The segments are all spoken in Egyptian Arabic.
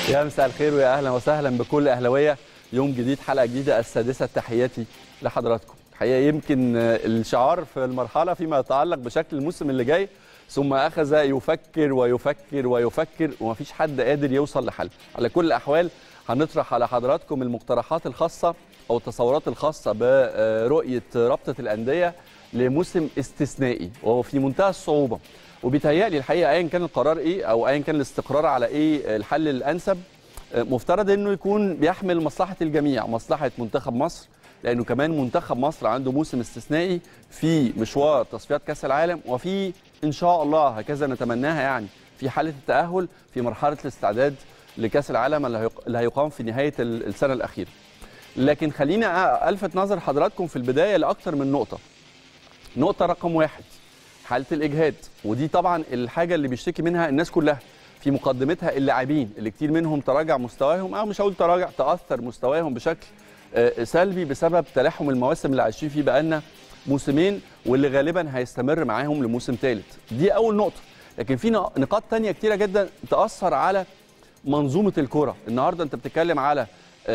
يا مساء الخير ويا اهلا وسهلا بكل اهلاويه يوم جديد حلقه جديده السادسه تحياتي لحضراتكم الحقيقه يمكن الشعار في المرحله فيما يتعلق بشكل الموسم اللي جاي ثم اخذ يفكر ويفكر ويفكر ومفيش حد قادر يوصل لحل على كل الاحوال هنطرح على حضراتكم المقترحات الخاصه او التصورات الخاصه برؤيه رابطه الانديه لموسم استثنائي وهو في منتهى الصعوبه وبيتهيألي الحقيقه ايا كان القرار ايه او ايا كان الاستقرار على ايه الحل الانسب مفترض انه يكون بيحمل مصلحه الجميع مصلحه منتخب مصر لانه كمان منتخب مصر عنده موسم استثنائي في مشوار تصفيات كاس العالم وفي ان شاء الله هكذا نتمناها يعني في حاله التاهل في مرحله الاستعداد لكاس العالم اللي هيقام في نهايه السنه الاخيره لكن خلينا الفت نظر حضراتكم في البدايه لاكثر من نقطه نقطه رقم واحد حاله الاجهاد ودي طبعا الحاجه اللي بيشتكي منها الناس كلها في مقدمتها اللاعبين اللي كتير منهم تراجع مستواهم او مش هقول تراجع تاثر مستواهم بشكل سلبي بسبب تلاحم المواسم اللي عايشين فيه بقالنا موسمين واللي غالبا هيستمر معاهم لموسم ثالث دي اول نقطه لكن في نقاط تانية كتيره جدا تاثر على منظومه الكره النهارده انت بتتكلم على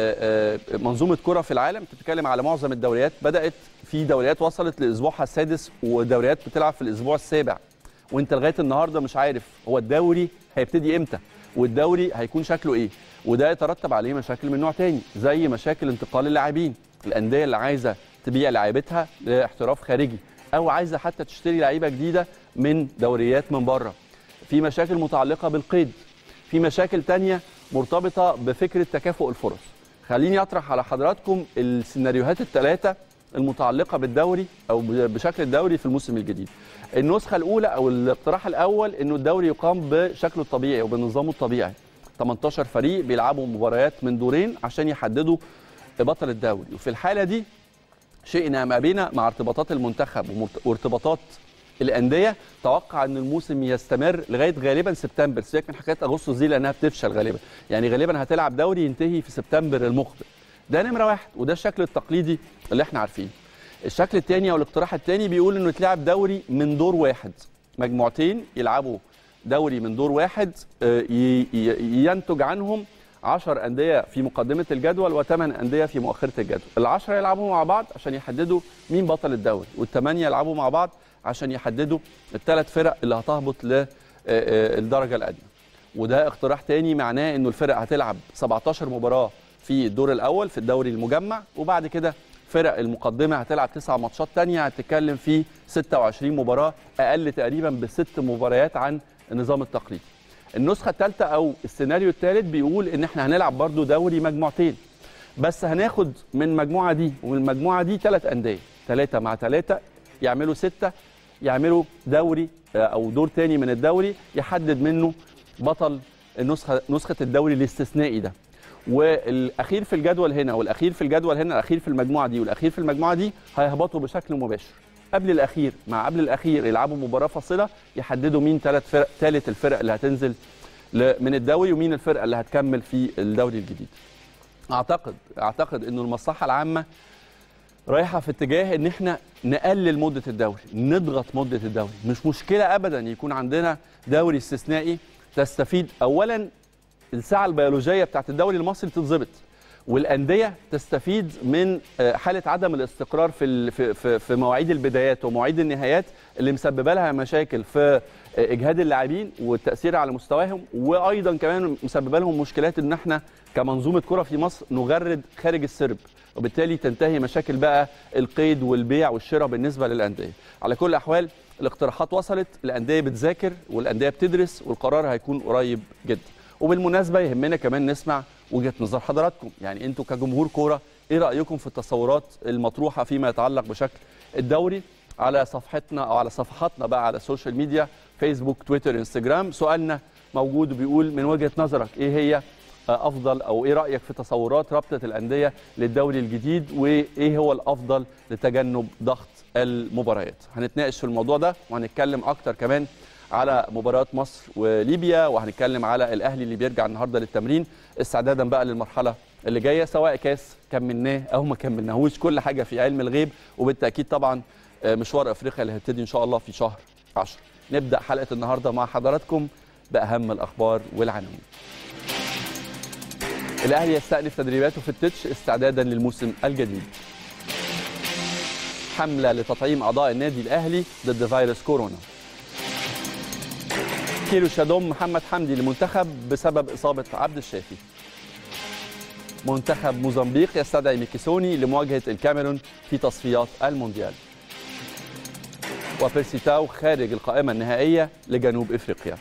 منظومه كره في العالم انت بتتكلم على معظم الدوريات بدات في دوريات وصلت لاسبوعها السادس ودوريات بتلعب في الاسبوع السابع وانت لغايه النهارده مش عارف هو الدوري هيبتدي امتى والدوري هيكون شكله ايه وده يترتب عليه مشاكل من نوع تاني زي مشاكل انتقال اللاعبين الانديه اللي عايزه تبيع لعيبتها لاحتراف خارجي او عايزه حتى تشتري لعيبه جديده من دوريات من بره في مشاكل متعلقه بالقيد في مشاكل تانية مرتبطه بفكره تكافؤ الفرص خليني اطرح على حضراتكم السيناريوهات الثلاثه المتعلقه بالدوري او بشكل الدوري في الموسم الجديد النسخه الاولى او الاقتراح الاول انه الدوري يقام بشكله الطبيعي وبنظامه الطبيعي 18 فريق بيلعبوا مباريات من دورين عشان يحددوا بطل الدوري وفي الحاله دي شئنا ما بينا مع ارتباطات المنتخب وارتباطات الانديه توقع ان الموسم يستمر لغايه غالبا سبتمبر سيبك من حكايه اغسطس دي لانها بتفشل غالبا يعني غالبا هتلعب دوري ينتهي في سبتمبر المقبل ده نمره واحد وده الشكل التقليدي اللي احنا عارفينه الشكل الثاني او الاقتراح الثاني بيقول انه يتلعب دوري من دور واحد مجموعتين يلعبوا دوري من دور واحد ينتج عنهم 10 انديه في مقدمه الجدول و8 انديه في مؤخره الجدول العشرة يلعبوا مع بعض عشان يحددوا مين بطل الدوري والثمانيه يلعبوا مع بعض عشان يحددوا الثلاث فرق اللي هتهبط للدرجه الادنى وده اقتراح تاني معناه انه الفرق هتلعب 17 مباراه في الدور الاول في الدوري المجمع وبعد كده فرق المقدمه هتلعب تسع ماتشات تانية هتتكلم في 26 مباراه اقل تقريبا بست مباريات عن النظام التقليدي النسخه الثالثه او السيناريو الثالث بيقول ان احنا هنلعب برضو دوري مجموعتين بس هناخد من المجموعه دي ومن المجموعه دي ثلاث انديه ثلاثه مع ثلاثه يعملوا سته يعملوا دوري او دور تاني من الدوري يحدد منه بطل النسخه نسخه الدوري الاستثنائي ده والاخير في الجدول هنا والاخير في الجدول هنا الاخير في المجموعه دي والاخير في المجموعه دي هيهبطوا بشكل مباشر قبل الاخير مع قبل الاخير يلعبوا مباراه فاصله يحددوا مين ثلاث فرق ثالث الفرق اللي هتنزل من الدوري ومين الفرقه اللي هتكمل في الدوري الجديد اعتقد اعتقد انه المصلحه العامه رايحه في اتجاه ان احنا نقلل مده الدوري نضغط مده الدوري مش مشكله ابدا يكون عندنا دوري استثنائي تستفيد اولا الساعه البيولوجيه بتاعت الدوري المصري تتظبط والانديه تستفيد من حاله عدم الاستقرار في في في مواعيد البدايات ومواعيد النهايات اللي مسببه لها مشاكل في اجهاد اللاعبين والتاثير على مستواهم وايضا كمان مسببه لهم مشكلات ان احنا كمنظومه كره في مصر نغرد خارج السرب وبالتالي تنتهي مشاكل بقى القيد والبيع والشراء بالنسبه للانديه على كل الاحوال الاقتراحات وصلت الانديه بتذاكر والانديه بتدرس والقرار هيكون قريب جدا وبالمناسبه يهمنا كمان نسمع وجهه نظر حضراتكم يعني انتوا كجمهور كوره ايه رايكم في التصورات المطروحه فيما يتعلق بشكل الدوري على صفحتنا او على صفحاتنا بقى على السوشيال ميديا فيسبوك تويتر انستجرام سؤالنا موجود وبيقول من وجهه نظرك ايه هي افضل او ايه رايك في تصورات رابطه الانديه للدوري الجديد وايه هو الافضل لتجنب ضغط المباريات هنتناقش في الموضوع ده وهنتكلم اكتر كمان على مباراه مصر وليبيا وهنتكلم على الاهلي اللي بيرجع النهارده للتمرين استعدادا بقى للمرحله اللي جايه سواء كاس كملناه او ما كملناهوش كل حاجه في علم الغيب وبالتاكيد طبعا مشوار افريقيا اللي هيبتدي ان شاء الله في شهر 10 نبدا حلقه النهارده مع حضراتكم باهم الاخبار والعناوين الاهلي يستأنف تدريباته في التتش استعدادا للموسم الجديد حمله لتطعيم اعضاء النادي الاهلي ضد فيروس كورونا كيلو شادوم محمد حمدي للمنتخب بسبب اصابه عبد الشافي منتخب موزمبيق يستدعي ميكيسوني لمواجهه الكاميرون في تصفيات المونديال وبيرسي تاو خارج القائمه النهائيه لجنوب افريقيا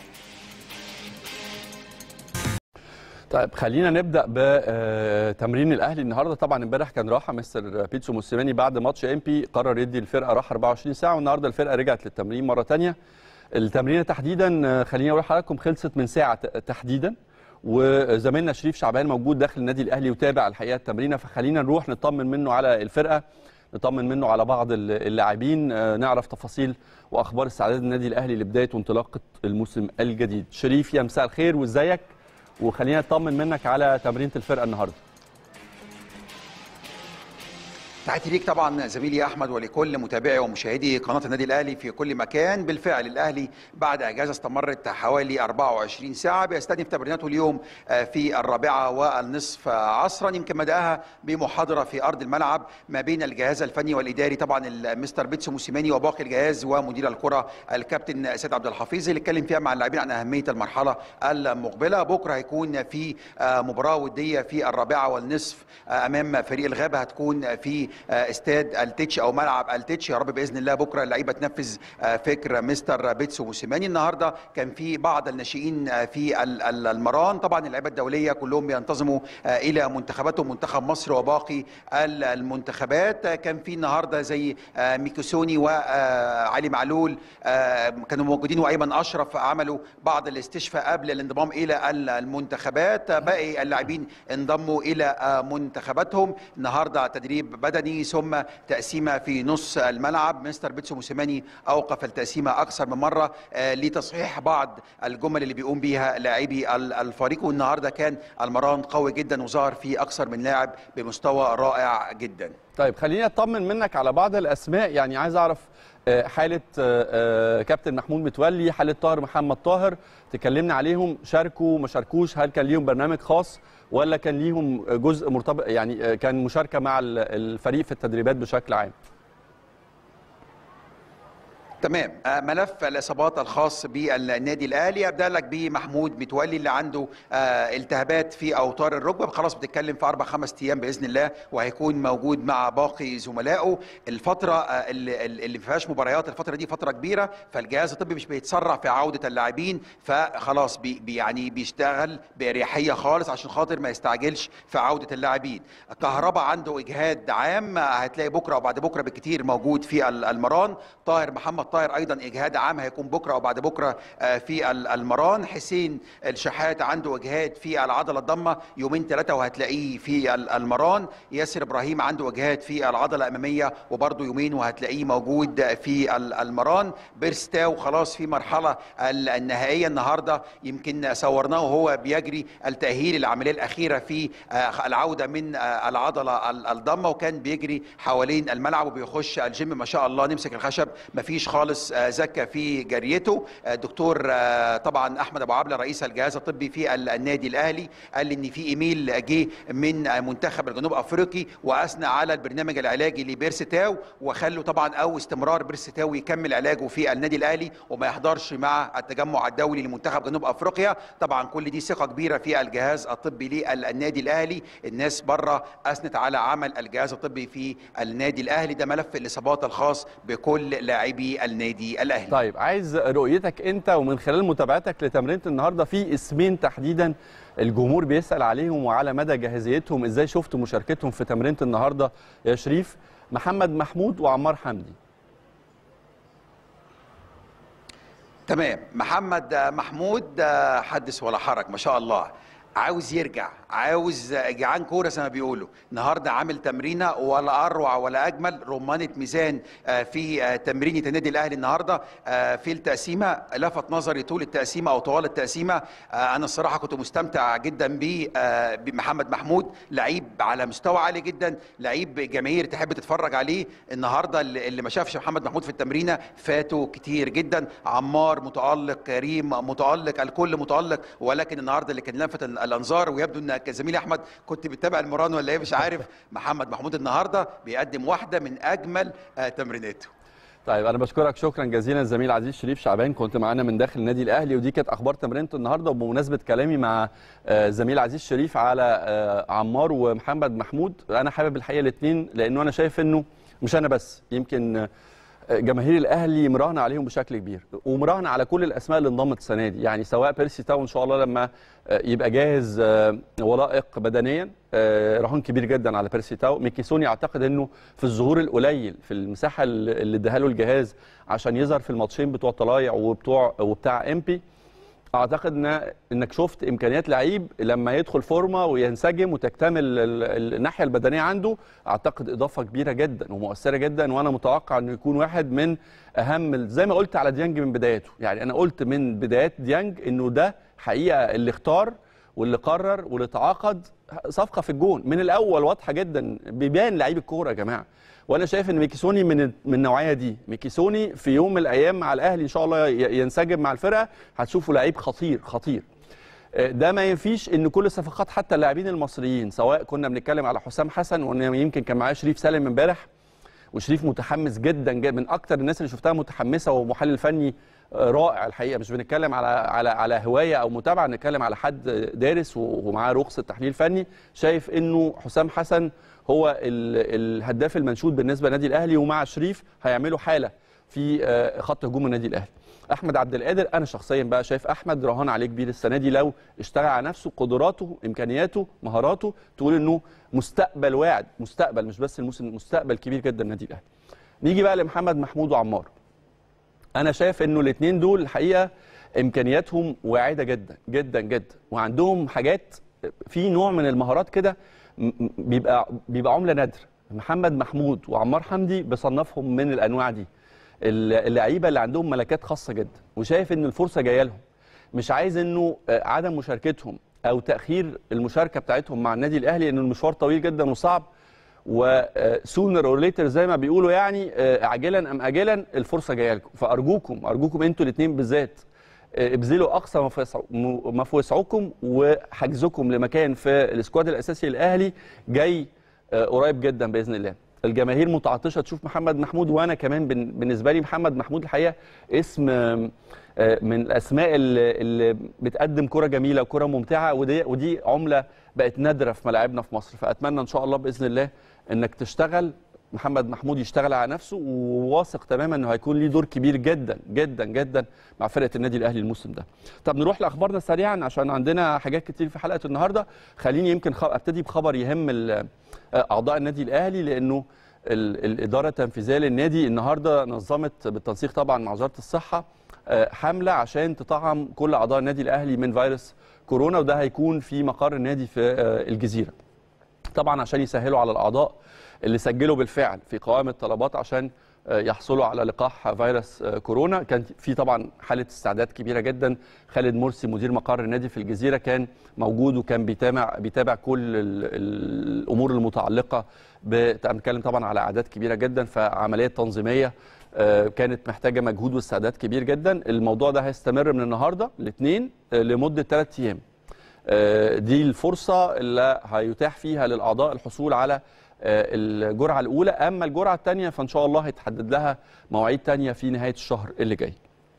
طيب خلينا نبدا بتمرين الاهلي النهارده طبعا امبارح كان راحه مستر بيتسو موسيماني بعد ماتش ام بي قرر يدي الفرقه راحه 24 ساعه والنهارده الفرقه رجعت للتمرين مره ثانيه التمرينه تحديدا خليني اقول لحضراتكم خلصت من ساعه تحديدا وزميلنا شريف شعبان موجود داخل النادي الاهلي وتابع الحقيقه التمرينه فخلينا نروح نطمن منه على الفرقه نطمن منه على بعض اللاعبين نعرف تفاصيل واخبار استعداد النادي الاهلي لبدايه وانطلاقه الموسم الجديد شريف يا مساء الخير وازيك وخلينا نطمن منك على تمرينه الفرقه النهارده تحياتي ليك طبعا زميلي احمد ولكل متابعي ومشاهدي قناه النادي الاهلي في كل مكان بالفعل الاهلي بعد اجازه استمرت حوالي 24 ساعه بيستأنف تمريناته اليوم في الرابعه والنصف عصرا يمكن بداها بمحاضره في ارض الملعب ما بين الجهاز الفني والاداري طبعا المستر بيتسو موسيماني وباقي الجهاز ومدير الكره الكابتن سيد عبد الحفيظ اللي اتكلم فيها مع اللاعبين عن اهميه المرحله المقبله بكره هيكون في مباراه وديه في الرابعه والنصف امام فريق الغابه هتكون في استاد التتش او ملعب التتش يا رب باذن الله بكره اللعيبه تنفذ فكر مستر بيتسو موسيماني النهارده كان في بعض الناشئين في المران طبعا اللعيبه الدوليه كلهم بينتظموا الى منتخباتهم منتخب مصر وباقي المنتخبات كان في النهارده زي ميكوسوني وعلي معلول كانوا موجودين وايمن اشرف عملوا بعض الاستشفاء قبل الانضمام الى المنتخبات باقي اللاعبين انضموا الى منتخباتهم النهارده تدريب بدني ثم تقسيمه في نص الملعب مستر بيتسو موسيماني اوقف التقسيمه اكثر من مره لتصحيح بعض الجمل اللي بيقوم بيها لاعبي الفريق والنهارده كان المران قوي جدا وظهر فيه اكثر من لاعب بمستوى رائع جدا طيب خليني اطمن منك على بعض الاسماء يعني عايز اعرف حاله كابتن محمود متولي حاله طاهر محمد طاهر تكلمنا عليهم شاركوا ما شاركوش هل كان ليهم برنامج خاص ولا كان ليهم جزء مرتبط يعني كان مشاركه مع الفريق في التدريبات بشكل عام تمام ملف الاصابات الخاص بالنادي الاهلي ابدا لك بمحمود متولي اللي عنده التهابات في اوتار الركبه خلاص بتتكلم في اربع خمس ايام باذن الله وهيكون موجود مع باقي زملائه الفتره اللي, اللي ما فيهاش مباريات الفتره دي فتره كبيره فالجهاز الطبي مش بيتسرع في عوده اللاعبين فخلاص بي يعني بيشتغل باريحيه خالص عشان خاطر ما يستعجلش في عوده اللاعبين كهربا عنده اجهاد عام هتلاقي بكره وبعد بكره بالكثير موجود في المران طاهر محمد طاهر ايضا اجهاد عام هيكون بكره وبعد بكره في المران حسين الشحات عنده اجهاد في العضله الضمه يومين ثلاثه وهتلاقيه في المران ياسر ابراهيم عنده اجهاد في العضله الاماميه وبرده يومين وهتلاقيه موجود في المران بيرستاو خلاص في مرحله النهائيه النهارده يمكن صورناه وهو بيجري التاهيل العمليه الاخيره في العوده من العضله الضمه وكان بيجري حوالين الملعب وبيخش الجيم ما شاء الله نمسك الخشب مفيش خالص زكى في جريته دكتور طبعا احمد ابو عبله رئيس الجهاز الطبي في النادي الاهلي قال ان في ايميل جه من منتخب الجنوب افريقي واثنى على البرنامج العلاجي لبيرستاو وخلوا طبعا او استمرار بيرستاو يكمل علاجه في النادي الاهلي وما يحضرش مع التجمع الدولي لمنتخب جنوب افريقيا طبعا كل دي ثقه كبيره في الجهاز الطبي للنادي الاهلي الناس بره اثنت على عمل الجهاز الطبي في النادي الاهلي ده ملف الاصابات الخاص بكل لاعبي النادي الاهلي طيب عايز رؤيتك انت ومن خلال متابعتك لتمرينه النهارده في اسمين تحديدا الجمهور بيسال عليهم وعلى مدى جاهزيتهم ازاي شفتوا مشاركتهم في تمرينه النهارده يا شريف محمد محمود وعمار حمدي تمام محمد محمود حدث ولا حرج ما شاء الله عاوز يرجع عاوز جعان كوره زي ما بيقولوا النهارده عامل تمرينه ولا اروع ولا اجمل رمانه ميزان في تمرينه النادي الاهلي النهارده في التقسيمه لفت نظري طول التقسيمه او طوال التقسيمه انا الصراحه كنت مستمتع جدا بمحمد محمود لعيب على مستوى عالي جدا لعيب جماهير تحب تتفرج عليه النهارده اللي ما شافش محمد محمود في التمرينه فاتوا كتير جدا عمار متالق كريم متالق الكل متالق ولكن النهارده اللي كان لافت الانظار ويبدو انك زميلي احمد كنت بتتابع المران ولا ايه مش عارف محمد محمود النهارده بيقدم واحده من اجمل آه، تمريناته طيب انا بشكرك شكرا جزيلا الزميل عزيز شريف شعبان كنت معانا من داخل النادي الاهلي ودي كانت اخبار تمرينته النهارده وبمناسبه كلامي مع آه، زميل عزيز شريف على آه، عمار ومحمد محمود انا حابب الحقيقه الاثنين لانه انا شايف انه مش انا بس يمكن آه، جماهير الاهلي مراهنه عليهم بشكل كبير ومراهنه على كل الاسماء اللي انضمت السنه دي يعني سواء بيرسي تاو ان شاء الله لما آه، يبقى جاهز آه، ولائق بدنيا آه، رهان كبير جدا على بيرسي تاو ميكيسوني اعتقد انه في الظهور القليل في المساحه اللي اللي اداها له الجهاز عشان يظهر في الماتشين بتوع طلايع وبتوع وبتاع امبي اعتقد ان انك شفت امكانيات لعيب لما يدخل فورمه وينسجم وتكتمل ال- ال- الناحيه البدنيه عنده اعتقد اضافه كبيره جدا ومؤثره جدا وانا متوقع انه يكون واحد من اهم ال- زي ما قلت على ديانج من بداياته يعني انا قلت من بدايات ديانج انه ده حقيقه اللي اختار واللي قرر واللي تعاقد صفقه في الجون من الاول واضحه جدا بيبان لعيب الكوره يا جماعه وانا شايف ان ميكيسوني من من النوعيه دي ميكيسوني في يوم من الايام مع الاهلي ان شاء الله ي- ينسجم مع الفرقه هتشوفوا لعيب خطير خطير آه، ده ما ينفيش ان كل الصفقات حتى اللاعبين المصريين سواء كنا بنتكلم على حسام حسن وان يمكن كان معاه شريف سالم امبارح وشريف متحمس جدا جدا من اكتر الناس اللي شفتها متحمسه ومحلل فني آه، رائع الحقيقه مش بنتكلم على على على هوايه او متابعه بنتكلم على حد دارس و- ومعاه رخصه تحليل فني شايف انه حسام حسن هو ال- الهداف المنشود بالنسبه للنادي الاهلي ومع شريف هيعملوا حاله في آه، خط هجوم النادي الاهلي احمد عبد القادر انا شخصيا بقى شايف احمد رهان عليه كبير السنه دي لو اشتغل على نفسه قدراته امكانياته مهاراته تقول انه مستقبل واعد مستقبل مش بس الموسم مستقبل كبير جدا النادي الاهلي نيجي بقى لمحمد محمود وعمار انا شايف انه الاثنين دول الحقيقه امكانياتهم واعده جدا جدا جدا وعندهم حاجات في نوع من المهارات كده م- م- بيبقى بيبقى عمله نادره محمد محمود وعمار حمدي بصنفهم من الانواع دي الل- اللعيبه اللي عندهم ملكات خاصه جدا وشايف ان الفرصه جايه لهم مش عايز انه آه، عدم مشاركتهم او تاخير المشاركه بتاعتهم مع النادي الاهلي لان المشوار طويل جدا وصعب وسونر اور ليتر زي ما بيقولوا يعني آه، عاجلا ام اجلا الفرصه جايه لكم فارجوكم ارجوكم انتوا الاثنين بالذات آه، ابذلوا اقصى ما في وسع- م- ما في وسعكم وحجزكم لمكان في السكواد الاساسي الاهلي جاي آه، قريب جدا باذن الله الجماهير متعطشه تشوف محمد محمود وانا كمان بن- بالنسبه لي محمد محمود الحقيقه اسم آم، آه، من الاسماء اللي, اللي بتقدم كره جميله وكره ممتعه ودي ودي عمله بقت نادره في ملاعبنا في مصر فاتمنى ان شاء الله باذن الله انك تشتغل محمد محمود يشتغل على نفسه وواثق تماما انه هيكون ليه دور كبير جدا جدا جدا مع فرقه النادي الاهلي الموسم ده. طب نروح لاخبارنا سريعا عشان عندنا حاجات كتير في حلقه النهارده خليني يمكن خ- ابتدي بخبر يهم ال- اعضاء النادي الاهلي لانه ال- الاداره التنفيذيه للنادي النهارده نظمت بالتنسيق طبعا مع وزاره الصحه آه، حمله عشان تطعم كل اعضاء النادي الاهلي من فيروس كورونا وده هيكون في مقر النادي في آه، الجزيره. طبعا عشان يسهلوا على الاعضاء اللي سجلوا بالفعل في قوائم الطلبات عشان آه، يحصلوا على لقاح فيروس آه، كورونا كان في طبعا حاله استعداد كبيره جدا خالد مرسي مدير مقر النادي في الجزيره كان موجود وكان بيتابع بيتابع كل ال- ال- الامور المتعلقه ب- بنتكلم طبعا على اعداد كبيره جدا فعمليه تنظيميه آه، كانت محتاجه مجهود واستعداد كبير جدا الموضوع ده هيستمر من النهارده الاثنين لمده ثلاث ايام آه، دي الفرصة اللي هيتاح فيها للأعضاء الحصول على آه، الجرعة الأولى أما الجرعة الثانية فإن شاء الله هيتحدد لها مواعيد تانية في نهاية الشهر اللي جاي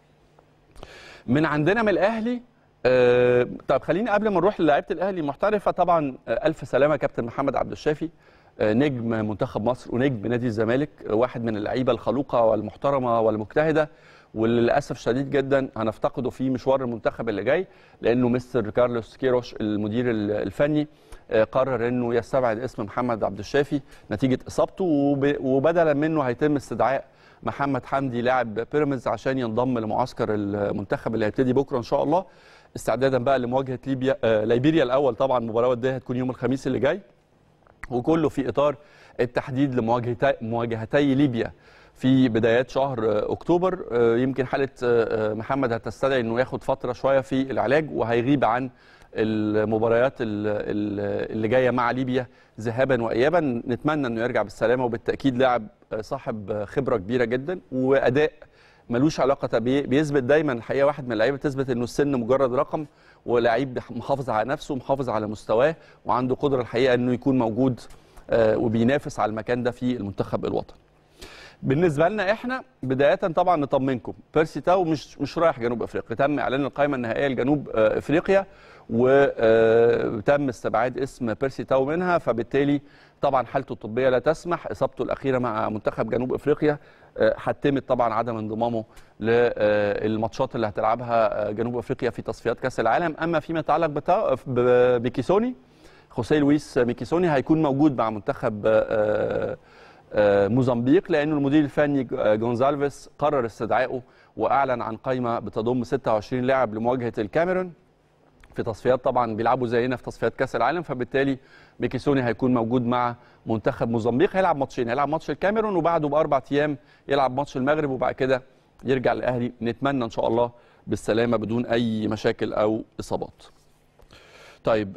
من عندنا من الأهلي آه، طب خليني قبل ما نروح للاعيبه الاهلي المحترفه طبعا آه، الف سلامه كابتن محمد عبد الشافي آه، نجم منتخب مصر ونجم نادي الزمالك آه، واحد من اللعيبه الخلوقه والمحترمه والمجتهده وللاسف شديد جدا هنفتقده في مشوار المنتخب اللي جاي لانه مستر كارلوس كيروش المدير ال- الفني آه، قرر انه يستبعد اسم محمد عبد الشافي نتيجه اصابته وب- وبدلا منه هيتم استدعاء محمد حمدي لاعب بيراميدز عشان ينضم لمعسكر المنتخب اللي هيبتدي بكره ان شاء الله استعدادا بقى لمواجهه ليبيا آه ليبيريا الاول طبعا المباراه وديه هتكون يوم الخميس اللي جاي وكله في اطار التحديد لمواجهتي مواجهتي ليبيا في بدايات شهر آه، اكتوبر آه، يمكن حاله آه، آه، محمد هتستدعي انه ياخد فتره شويه في العلاج وهيغيب عن المباريات ال- ال- اللي جايه مع ليبيا ذهابا وايابا نتمنى انه يرجع بالسلامه وبالتاكيد لاعب آه، صاحب آه، خبره كبيره جدا واداء ملوش علاقه بي- بيثبت دايما الحقيقه واحد من اللعيبه تثبت انه السن مجرد رقم ولاعيب محافظ على نفسه محافظ على مستواه وعنده قدره الحقيقه انه يكون موجود آه، وبينافس على المكان ده في المنتخب الوطني بالنسبه لنا احنا بدايه طبعا نطمنكم بيرسي تاو مش مش رايح جنوب افريقيا تم اعلان القائمه النهائيه لجنوب آه، افريقيا وتم استبعاد اسم بيرسي تاو منها فبالتالي طبعا حالته الطبيه لا تسمح اصابته الاخيره مع منتخب جنوب افريقيا آه، حتمت طبعا عدم انضمامه للماتشات اللي هتلعبها آه، جنوب افريقيا في تصفيات كاس العالم اما فيما يتعلق بتا- ب- بكيسوني خوسيه لويس ميكيسوني هيكون موجود مع منتخب آه، آه، موزمبيق لانه المدير الفني آه، جونزالفيس قرر استدعائه واعلن عن قائمه بتضم 26 لاعب لمواجهه الكاميرون في تصفيات طبعا بيلعبوا زينا في تصفيات كاس العالم فبالتالي ميكيسوني هيكون موجود مع منتخب موزمبيق هيلعب ماتشين هيلعب ماتش الكاميرون وبعده باربع ايام يلعب ماتش المغرب وبعد كده يرجع الاهلي نتمنى ان شاء الله بالسلامه بدون اي مشاكل او اصابات. طيب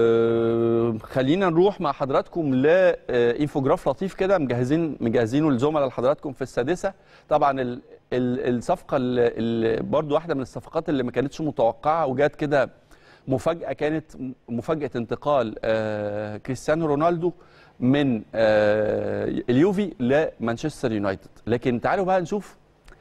آه خلينا نروح مع حضراتكم لانفوجراف لطيف كده مجهزين مجهزينه للزملاء لحضراتكم في السادسه طبعا ال ال الصفقه اللي اللي برضو واحده من الصفقات اللي ما كانتش متوقعه وجات كده مفاجاه كانت مفاجاه انتقال آه كريستيانو رونالدو من آه اليوفي لمانشستر يونايتد لكن تعالوا بقى نشوف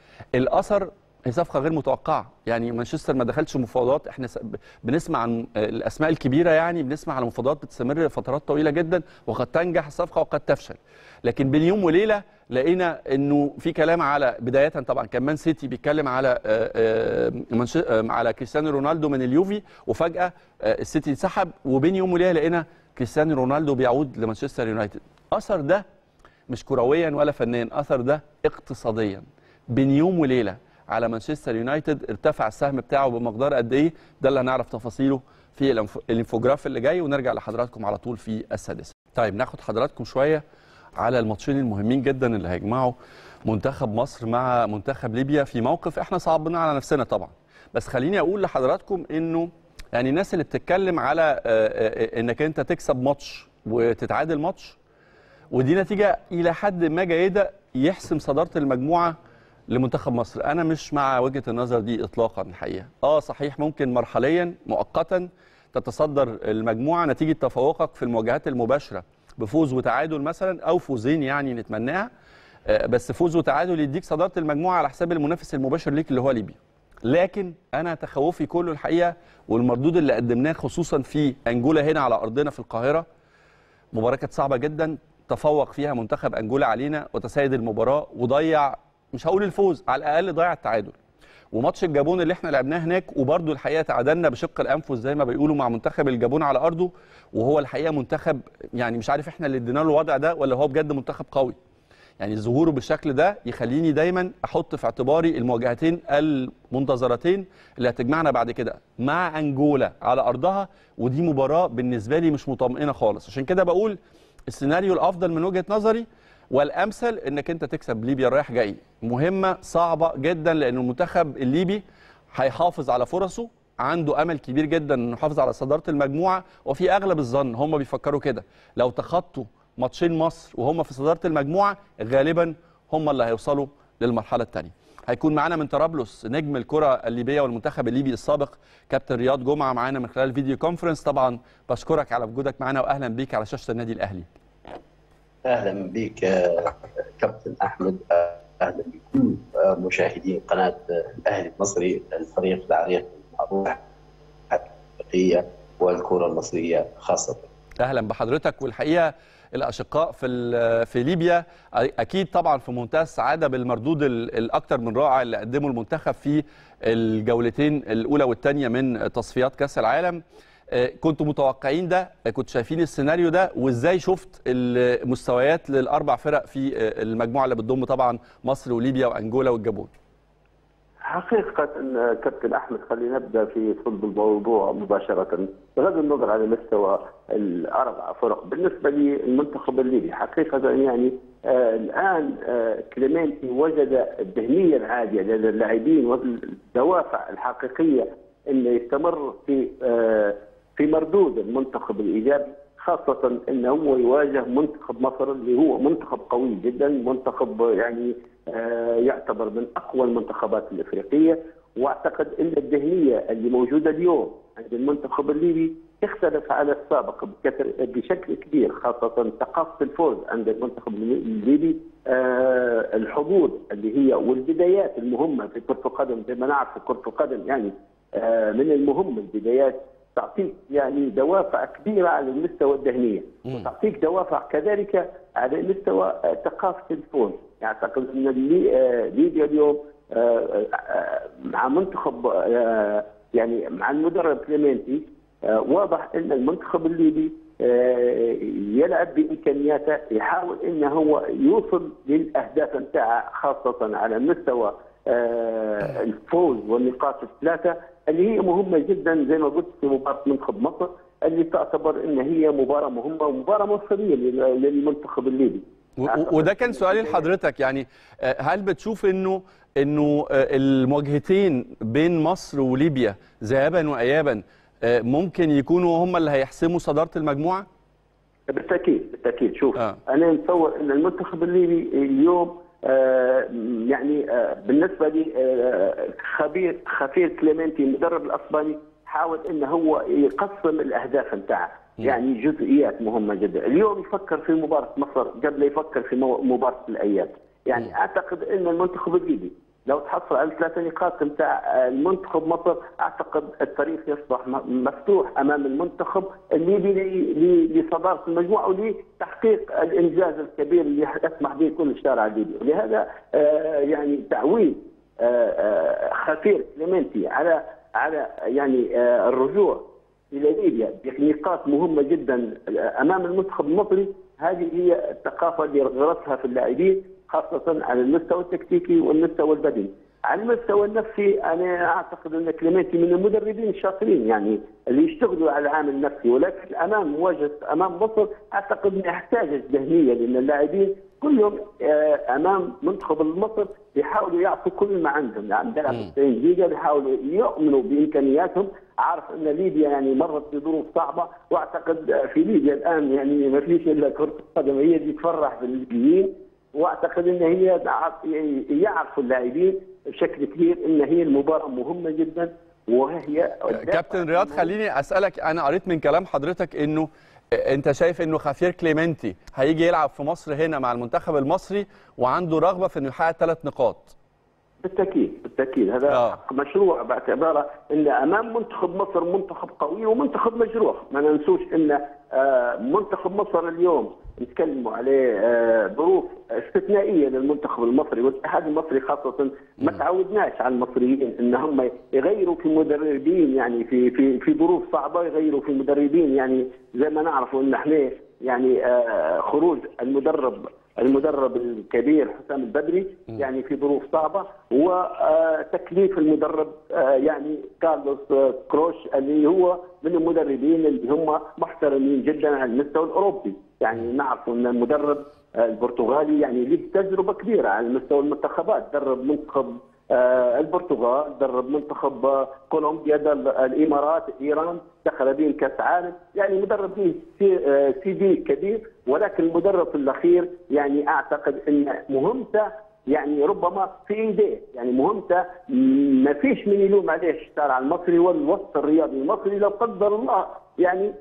الاثر هي صفقه غير متوقعه يعني مانشستر ما دخلش مفاوضات احنا س- بنسمع عن الاسماء الكبيره يعني بنسمع على مفاوضات بتستمر فترات طويله جدا وقد تنجح الصفقه وقد تفشل لكن بين يوم وليله لقينا انه في كلام على بدايه طبعا كان مان سيتي بيتكلم على آه، آه، منش- آه، على كريستيانو رونالدو من اليوفي وفجاه آه، السيتي انسحب وبين يوم وليله لقينا كريستيانو رونالدو بيعود لمانشستر يونايتد اثر ده مش كرويا ولا فنيا اثر ده اقتصاديا بين يوم وليله على مانشستر يونايتد ارتفع السهم بتاعه بمقدار قد ايه ده اللي هنعرف تفاصيله في الانف- الانفوجراف اللي جاي ونرجع لحضراتكم على طول في السادسه طيب ناخد حضراتكم شويه على الماتشين المهمين جدا اللي هيجمعوا منتخب مصر مع منتخب ليبيا في موقف احنا صعبنا على نفسنا طبعا بس خليني اقول لحضراتكم انه يعني الناس اللي بتتكلم على آه، آه، انك انت تكسب ماتش وتتعادل ماتش ودي نتيجه الى حد ما جيده يحسم صداره المجموعه لمنتخب مصر انا مش مع وجهه النظر دي اطلاقا الحقيقه اه صحيح ممكن مرحليا مؤقتا تتصدر المجموعه نتيجه تفوقك في المواجهات المباشره بفوز وتعادل مثلا او فوزين يعني نتمناها آه، بس فوز وتعادل يديك صداره المجموعه على حساب المنافس المباشر ليك اللي هو ليبيا لكن انا تخوفي كله الحقيقه والمردود اللي قدمناه خصوصا في انجولا هنا على ارضنا في القاهره مباراه كانت صعبه جدا تفوق فيها منتخب انجولا علينا وتسيد المباراه وضيع مش هقول الفوز على الاقل ضيع التعادل وماتش الجابون اللي احنا لعبناه هناك وبرده الحقيقه تعادلنا بشق الانفس زي ما بيقولوا مع منتخب الجابون على ارضه وهو الحقيقه منتخب يعني مش عارف احنا اللي ادينا له الوضع ده ولا هو بجد منتخب قوي يعني ظهوره بالشكل ده يخليني دايما احط في اعتباري المواجهتين المنتظرتين اللي هتجمعنا بعد كده مع انجولا على ارضها ودي مباراه بالنسبه لي مش مطمئنه خالص عشان كده بقول السيناريو الافضل من وجهه نظري والامثل انك انت تكسب ليبيا رايح جاي مهمه صعبه جدا لان المنتخب الليبي هيحافظ على فرصه عنده امل كبير جدا انه يحافظ على صداره المجموعه وفي اغلب الظن هم بيفكروا كده لو تخطوا ماتشين مصر وهم في صداره المجموعه غالبا هم اللي هيوصلوا للمرحله الثانيه هيكون معانا من طرابلس نجم الكره الليبيه والمنتخب الليبي السابق كابتن رياض جمعه معانا من خلال الفيديو كونفرنس طبعا بشكرك على وجودك معانا واهلا بيك على شاشه النادي الاهلي اهلا بك آه، كابتن احمد آه، اهلا بكل آه، مشاهدين قناه آه، الاهلي المصري الفريق العريق المعروف الحقيقيه والكره المصريه خاصه اهلا بحضرتك والحقيقه الاشقاء في ال- في ليبيا اكيد طبعا في منتهى السعاده بالمردود ال- الاكثر من رائع اللي قدمه المنتخب في الجولتين الاولى والثانيه من تصفيات كاس العالم آه، كنتوا متوقعين ده آه، كنتوا شايفين السيناريو ده وازاي شفت المستويات للاربع فرق في آه، المجموعه اللي بتضم طبعا مصر وليبيا وانجولا والجابون حقيقة أن كابتن أحمد خلينا نبدأ في صلب الموضوع مباشرة بغض النظر عن مستوى الأربع فرق بالنسبة للمنتخب الليبي حقيقة يعني آه الآن آه كليمنتي وجد الذهنية العالية لدى اللاعبين والدوافع الحقيقية أنه يستمر في آه في مردود المنتخب الإيجابي خاصة أنه هو يواجه منتخب مصر اللي هو منتخب قوي جدا منتخب يعني آه يعتبر من أقوى المنتخبات الإفريقية واعتقد ان الذهنيه اللي موجوده اليوم عند المنتخب الليبي اختلف على السابق بكثر بشكل كبير خاصة ثقافة الفوز عند المنتخب الليبي آه الحظوظ اللي هي والبدايات المهمة في كرة القدم زي ما نعرف في كرة القدم يعني آه من المهم البدايات تعطيك يعني دوافع كبيرة على المستوى الذهنية وتعطيك دوافع كذلك على مستوى آه ثقافة الفوز يعني أعتقد أن اللي آه ليبيا اليوم آه آه مع منتخب آه يعني مع المدرب كليمنتي آه واضح ان المنتخب الليبي آه يلعب بامكانياته يحاول انه هو يوصل للاهداف نتاعه خاصه على مستوى آه الفوز والنقاط الثلاثه اللي هي مهمه جدا زي ما قلت في مباراه منتخب مصر اللي تعتبر ان هي مباراه مهمه ومباراه مصريه للمنتخب الليبي. وده كان سؤالي لحضرتك يعني هل بتشوف انه انه المواجهتين بين مصر وليبيا ذهابا وايابا ممكن يكونوا هم اللي هيحسموا صداره المجموعه؟ بالتاكيد بالتاكيد شوف آه. انا متصور ان المنتخب الليبي اليوم آه يعني آه بالنسبه لي آه خبير خفير كليمنتي المدرب الاسباني حاول انه هو يقسم الاهداف نتاعه يعني جزئيات مهمه جدا اليوم يفكر في مباراه مصر قبل يفكر في مباراه الاياب يعني م. اعتقد ان المنتخب الليبي لو تحصل على ثلاثة نقاط نتاع المنتخب مصر اعتقد الطريق يصبح مفتوح امام المنتخب الليبي لصداره المجموعه ولتحقيق الانجاز الكبير اللي يسمح به كل الشارع الليبي، ولهذا يعني تعويض خفير كليمنتي على على يعني الرجوع الى ليبيا بنقاط مهمه جدا امام المنتخب المصري هذه هي الثقافه اللي غرسها في اللاعبين خاصة على المستوى التكتيكي والمستوى البدني. على المستوى النفسي أنا أعتقد أن كليمنتي من المدربين الشاطرين يعني اللي يشتغلوا على العامل النفسي ولكن أمام مواجهة أمام مصر أعتقد أنه يحتاج ذهنية لأن اللاعبين كلهم أمام منتخب مصر بيحاولوا يعطوا كل ما عندهم يعني بيلعبوا 90 دقيقة بيحاولوا يؤمنوا بإمكانياتهم عارف أن ليبيا يعني مرت بظروف صعبة وأعتقد في ليبيا الآن يعني ما فيش إلا كرة القدم هي اللي تفرح بالليبيين واعتقد ان هي يعرفوا اللاعبين بشكل كبير ان هي المباراه مهمه جدا وهي كابتن رياض خليني اسالك انا قريت من كلام حضرتك انه انت شايف انه خافير كليمنتي هيجي يلعب في مصر هنا مع المنتخب المصري وعنده رغبه في انه يحقق ثلاث نقاط بالتاكيد بالتاكيد هذا آه. مشروع باعتباره ان امام منتخب مصر منتخب قوي ومنتخب مجروح ما ننسوش ان منتخب مصر اليوم نتكلموا عليه ظروف استثنائيه للمنتخب المصري والاتحاد المصري خاصه ما تعودناش على المصريين ان هم يغيروا في مدربين يعني في في في ظروف صعبه يغيروا في مدربين يعني زي ما نعرفوا ان احنا يعني خروج المدرب المدرب الكبير حسام البدري يعني في ظروف صعبه وتكليف المدرب يعني كارلوس كروش اللي هو من المدربين اللي هم محترمين جدا على المستوى الاوروبي يعني نعرف ان المدرب البرتغالي يعني له تجربه كبيره على مستوى المنتخبات درب منتخب البرتغال درب منتخب كولومبيا الامارات ايران دخل بهم كاس عالم يعني مدرب فيه سي في كبير ولكن المدرب في الاخير يعني اعتقد ان مهمته يعني ربما في ايديه يعني مهمته ما فيش من يلوم عليه الشارع المصري والوسط الرياضي المصري لو قدر الله يعني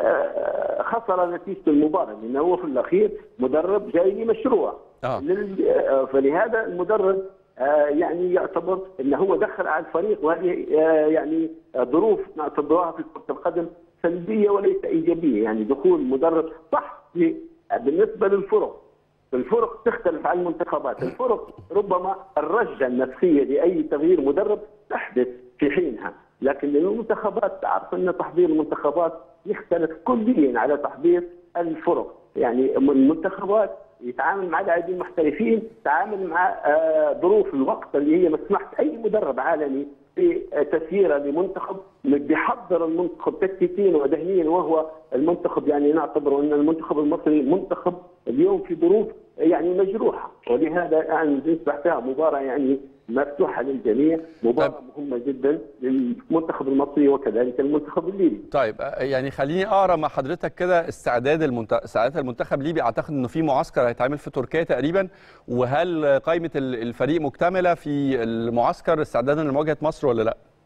خسر نتيجه المباراه لانه هو في الاخير مدرب جاي مشروع آه. فلهذا المدرب يعني يعتبر انه هو دخل على الفريق وهذه يعني ظروف نعتبرها في كره القدم سلبيه وليس ايجابيه يعني دخول مدرب صح بالنسبه للفرق الفرق تختلف عن المنتخبات الفرق ربما الرجة النفسية لأي تغيير مدرب تحدث في حينها لكن المنتخبات تعرف أن تحضير المنتخبات يختلف كليا على تحضير الفرق يعني المنتخبات يتعامل مع لاعبين محترفين يتعامل مع ظروف الوقت اللي هي ما تسمحش اي مدرب عالمي في تسييره لمنتخب بيحضر المنتخب تكتيكيا وذهنيا وهو المنتخب يعني نعتبر ان المنتخب المصري منتخب اليوم في ظروف يعني مجروحه ولهذا يعني نسبح فيها مباراه يعني مفتوحه للجميع مباراه طيب. مهمه جدا للمنتخب المصري وكذلك المنتخب الليبي. طيب يعني خليني اقرا مع حضرتك كده استعداد المنت... استعدادات المنتخب الليبي اعتقد انه في معسكر هيتعمل في تركيا تقريبا وهل قائمه الفريق مكتمله في المعسكر استعدادا لمواجهه مصر ولا لا؟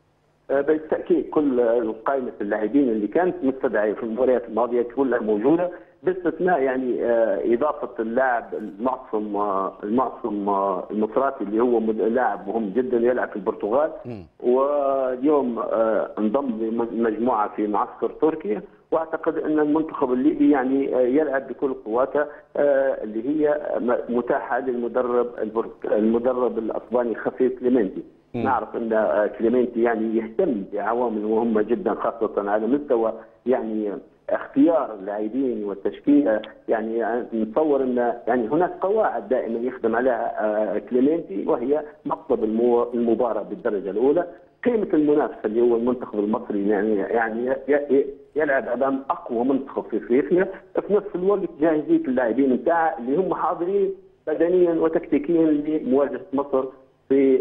بالتاكيد كل قائمه اللاعبين اللي كانت مستدعيه في المباريات الماضيه كلها موجوده باستثناء يعني اضافه اللاعب المعصم المعصم المصراتي اللي هو لاعب مهم جدا يلعب في البرتغال واليوم انضم لمجموعه في معسكر تركيا واعتقد ان المنتخب الليبي يعني يلعب بكل قواته اللي هي متاحه للمدرب المدرب الاسباني خفيف كليمنتي نعرف ان كليمنتي يعني يهتم بعوامل مهمه جدا خاصه على مستوى يعني اختيار اللاعبين والتشكيله يعني نتصور ان يعني هناك قواعد دائما يخدم عليها كليمنتي وهي مقصد المباراه بالدرجه الاولى قيمه المنافسه اللي هو المنتخب المصري يعني يعني يلعب امام اقوى منتخب في افريقيا في نفس الوقت جاهزيه اللاعبين بتاعه اللي هم حاضرين بدنيا وتكتيكيا لمواجهه مصر في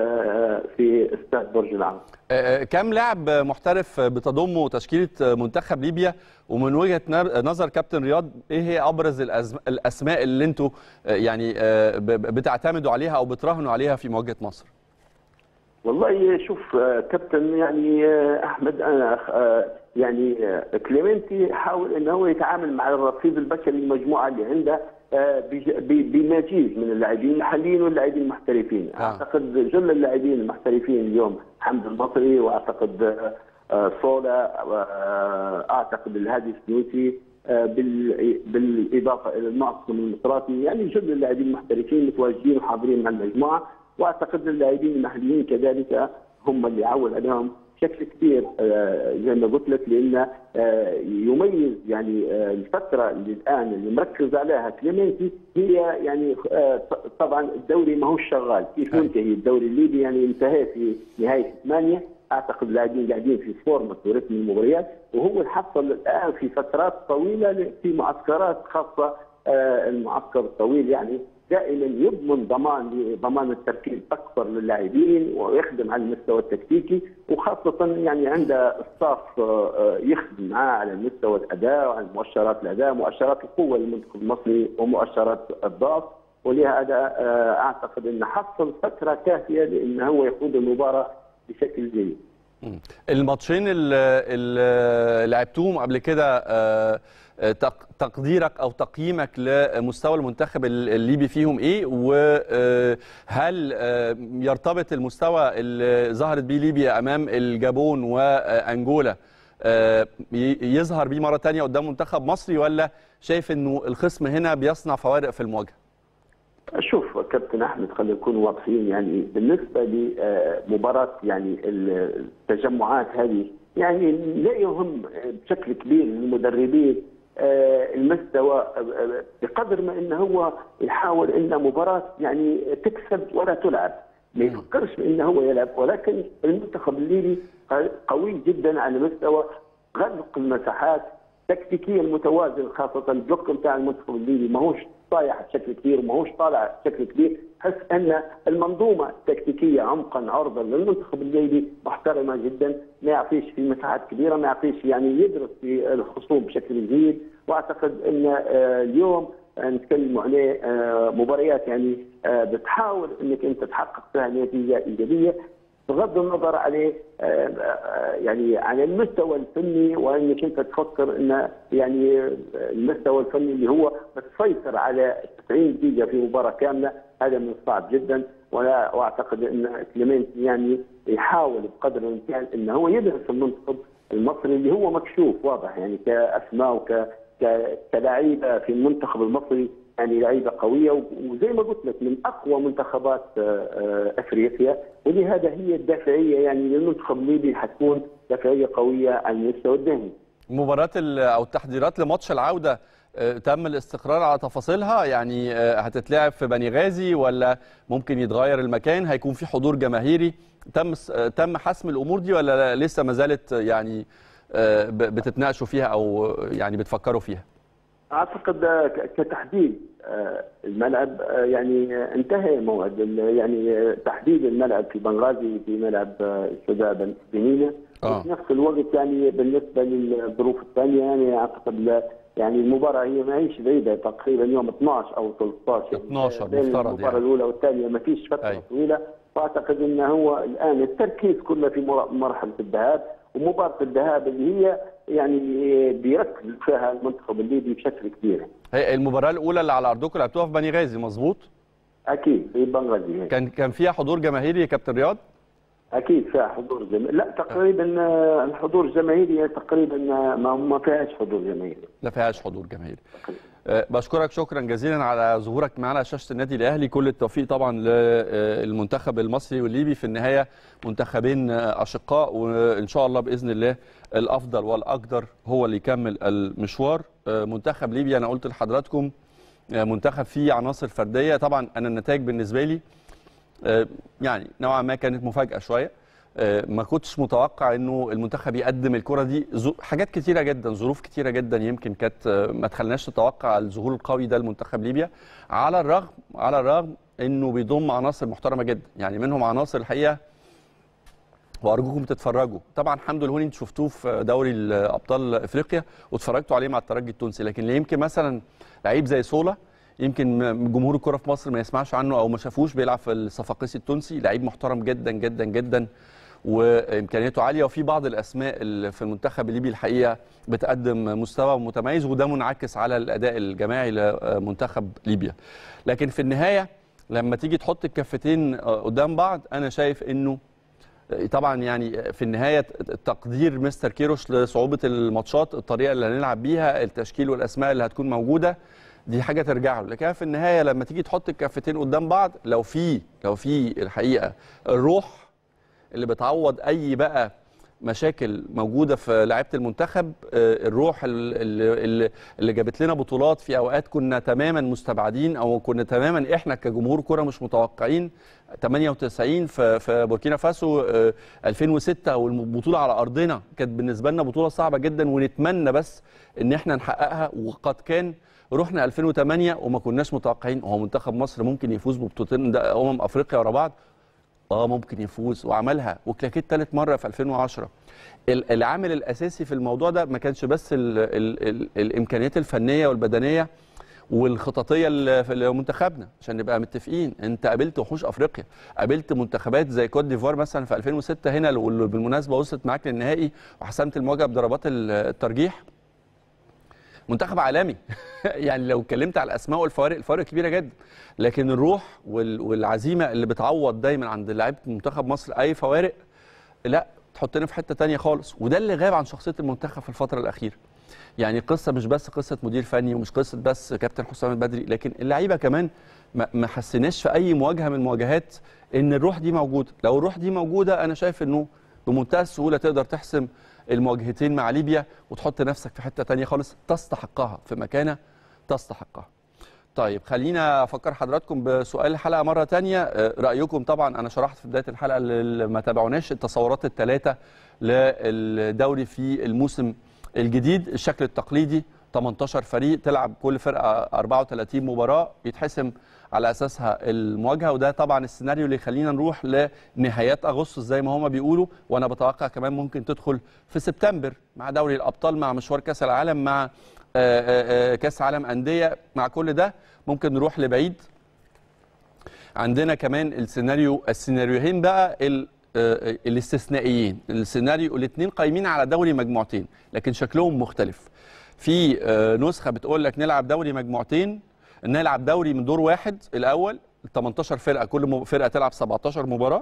في استاد برج العرب. كم لاعب محترف بتضم تشكيله منتخب ليبيا ومن وجهه نظر كابتن رياض ايه هي ابرز الاسماء اللي انتوا يعني بتعتمدوا عليها او بتراهنوا عليها في مواجهه مصر؟ والله شوف كابتن يعني احمد انا يعني كليمنتي حاول انه هو يتعامل مع الرصيد البشري المجموعه اللي عنده بمزيج من اللاعبين المحليين واللاعبين المحترفين آه. اعتقد جل اللاعبين المحترفين اليوم حمد المصري واعتقد صولا اعتقد الهادي السنوسي بالاضافه الى المعصم المصراتي يعني جل اللاعبين المحترفين متواجدين وحاضرين مع المجموعه واعتقد اللاعبين المحليين كذلك هم اللي عول عليهم بشكل كبير زي ما قلت لك لان يميز يعني الفتره اللي الان اللي مركز عليها كليمنتي هي يعني طبعا الدوري ما هو شغال كيف ينتهي الدوري الليبي يعني انتهى في نهايه ثمانيه اعتقد اللاعبين قاعدين في فورمه ورتم المباريات وهو حصل الان في فترات طويله في معسكرات خاصه المعسكر الطويل يعني دائما يضمن ضمان ضمان التركيز اكثر للاعبين ويخدم على المستوى التكتيكي وخاصه يعني عنده ستاف يخدم معاه على مستوى الاداء وعلى مؤشرات الاداء مؤشرات القوه للمنتخب المصري ومؤشرات الضعف ولهذا اعتقد انه حصل فتره كافيه لانه هو يقود المباراه بشكل جيد. الماتشين اللي لعبتوهم قبل كده تقديرك او تقييمك لمستوى المنتخب الليبي فيهم ايه وهل يرتبط المستوى اللي ظهرت بيه ليبيا امام الجابون وانجولا يظهر بيه مره ثانيه قدام منتخب مصري ولا شايف انه الخصم هنا بيصنع فوارق في المواجهه شوف كابتن احمد خلينا نكون واضحين يعني بالنسبه لمباراه يعني التجمعات هذه يعني لا يهم بشكل كبير للمدربين المستوى بقدر ما انه هو يحاول ان مباراه يعني تكسب ولا تلعب ما يفكرش انه هو يلعب ولكن المنتخب الليبي قوي جدا على مستوى غلق المساحات تكتيكيا متوازن خاصه البلوك بتاع المنتخب الليبي ماهوش طايح بشكل كبير وماهوش طالع بشكل كبير حس ان المنظومه التكتيكيه عمقا عرضا للمنتخب الليبي محترمه جدا ما يعطيش في مساحات كبيره ما يعطيش يعني يدرس في الخصوم بشكل جيد واعتقد ان اليوم نتكلم عليه مباريات يعني بتحاول انك انت تحقق فيها نتيجه ايجابيه بغض النظر عليه يعني على المستوى الفني وانك انت تفكر ان يعني المستوى الفني اللي هو بتسيطر على 90 دقيقه في مباراه كامله هذا من الصعب جدا ولا واعتقد ان كليمنت يعني يحاول بقدر الامكان ان هو يدرس المنتخب المصري اللي هو مكشوف واضح يعني كاسماء وك كلاعيبه في المنتخب المصري يعني لعيبه قويه وزي ما قلت لك من اقوى منتخبات افريقيا ولهذا هي الدافعيه يعني للمنتخب الليبي حتكون دافعيه قويه على المستوى الذهني. مباراه او التحضيرات لماتش العوده تم الاستقرار على تفاصيلها يعني هتتلعب في بني غازي ولا ممكن يتغير المكان هيكون في حضور جماهيري تم تم حسم الامور دي ولا لسه ما زالت يعني بتتناقشوا فيها او يعني بتفكروا فيها؟ اعتقد كتحديد الملعب يعني انتهى موعد يعني تحديد الملعب في بنغازي في ملعب الشباب بنينه آه. في نفس الوقت يعني بالنسبه للظروف الثانيه يعني اعتقد يعني المباراه هي ما هيش بعيده تقريبا يوم 12 او 13 12 بين مفترض المباراه يعني. الاولى والثانيه ما فيش فتره أي. طويله فاعتقد انه هو الان التركيز كله في مر- مرحله الذهاب ومباراه الذهاب اللي هي يعني بيركز فيها المنتخب الليبي بشكل كبير هي المباراه الاولى اللي على ارضكم لعبتوها في بني غازي مظبوط اكيد في بنغازي كان كان فيها حضور جماهيري يا كابتن رياض اكيد فيها حضور جماهيري لا تقريبا آه، الحضور الجماهيري تقريبا آه، ما ما فيهاش حضور جماهيري لا فيهاش حضور جماهيري أه، بشكرك شكرا جزيلا على ظهورك معنا على شاشه النادي الاهلي كل التوفيق طبعا للمنتخب المصري والليبي في النهايه منتخبين أه، اشقاء وان شاء الله باذن الله الافضل والاقدر هو اللي يكمل المشوار أه، منتخب ليبيا انا قلت لحضراتكم أه، منتخب فيه عناصر فرديه طبعا انا النتائج بالنسبه لي أه، يعني نوعا ما كانت مفاجاه شويه أه، ما كنتش متوقع انه المنتخب يقدم الكره دي ظو- حاجات كتيره جدا ظروف كتيره جدا يمكن كانت أه، ما تخليناش نتوقع الظهور القوي ده لمنتخب ليبيا على الرغم على الرغم انه بيضم عناصر محترمه جدا يعني منهم عناصر الحقيقه وارجوكم تتفرجوا طبعا حمدو الهوني انتوا شفتوه في دوري ابطال افريقيا واتفرجتوا عليه مع الترجي التونسي لكن اللي يمكن مثلا لعيب زي سولا يمكن م- جمهور الكره في مصر ما يسمعش عنه او ما شافوش بيلعب في الصفاقسي التونسي لعيب محترم جدا جدا جدا وامكانياته عاليه وفي بعض الاسماء اللي في المنتخب الليبي الحقيقه بتقدم مستوى متميز وده منعكس على الاداء الجماعي لمنتخب ليبيا لكن في النهايه لما تيجي تحط الكفتين قدام بعض انا شايف انه طبعا يعني في النهايه تقدير مستر كيروش لصعوبه الماتشات الطريقه اللي هنلعب بيها التشكيل والاسماء اللي هتكون موجوده دي حاجه ترجع له لكن في النهايه لما تيجي تحط الكفتين قدام بعض لو في لو في الحقيقه الروح اللي بتعوض اي بقى مشاكل موجوده في لعيبه المنتخب آه، الروح اللي, اللي, اللي جابت لنا بطولات في اوقات كنا تماما مستبعدين او كنا تماما احنا كجمهور كره مش متوقعين 98 في في بوركينا فاسو آه، 2006 والبطوله على ارضنا كانت بالنسبه لنا بطوله صعبه جدا ونتمنى بس ان احنا نحققها وقد كان رحنا 2008 وما كناش متوقعين هو منتخب مصر ممكن يفوز ببطولتين ده امم افريقيا ورا بعض اه ممكن يفوز وعملها وكلاكيت ثالث مره في 2010 ال- العامل الاساسي في الموضوع ده ما كانش بس ال ال ال الامكانيات الفنيه والبدنيه والخططيه اللي في منتخبنا عشان نبقى متفقين انت قابلت وحوش افريقيا قابلت منتخبات زي كوت ديفوار مثلا في 2006 هنا واللي بالمناسبه وصلت معاك للنهائي وحسمت المواجهه بضربات الترجيح منتخب عالمي يعني لو اتكلمت على الاسماء والفوارق الفوارق كبيره جدا لكن الروح وال- والعزيمه اللي بتعوض دايما عند لعيبه منتخب مصر اي فوارق لا تحطنا في حته تانية خالص وده اللي غاب عن شخصيه المنتخب في الفتره الاخيره يعني قصه مش بس قصه مدير فني ومش قصه بس كابتن حسام البدري لكن اللعيبه كمان ما ما حسيناش في اي مواجهه من المواجهات ان الروح دي موجوده لو الروح دي موجوده انا شايف انه بمنتهى السهوله تقدر تحسم المواجهتين مع ليبيا وتحط نفسك في حته تانية خالص تستحقها في مكانه تستحقها طيب خلينا افكر حضراتكم بسؤال الحلقه مره تانية آه، رايكم طبعا انا شرحت في بدايه الحلقه اللي ما تابعوناش التصورات الثلاثه للدوري في الموسم الجديد الشكل التقليدي 18 فريق تلعب كل فرقه 34 مباراه يتحسم على اساسها المواجهه وده طبعا السيناريو اللي يخلينا نروح لنهايات اغسطس زي ما هما بيقولوا وانا بتوقع كمان ممكن تدخل في سبتمبر مع دوري الابطال مع مشوار كاس العالم مع آه، آه، آه، كاس عالم انديه مع كل ده ممكن نروح لبعيد عندنا كمان السيناريو السيناريوهين بقى ال- آه، الاستثنائيين السيناريو الاثنين قايمين على دوري مجموعتين لكن شكلهم مختلف في آه، نسخه بتقول لك نلعب دوري مجموعتين نلعب دوري من دور واحد الاول 18 فرقه كل م- فرقه تلعب 17 مباراه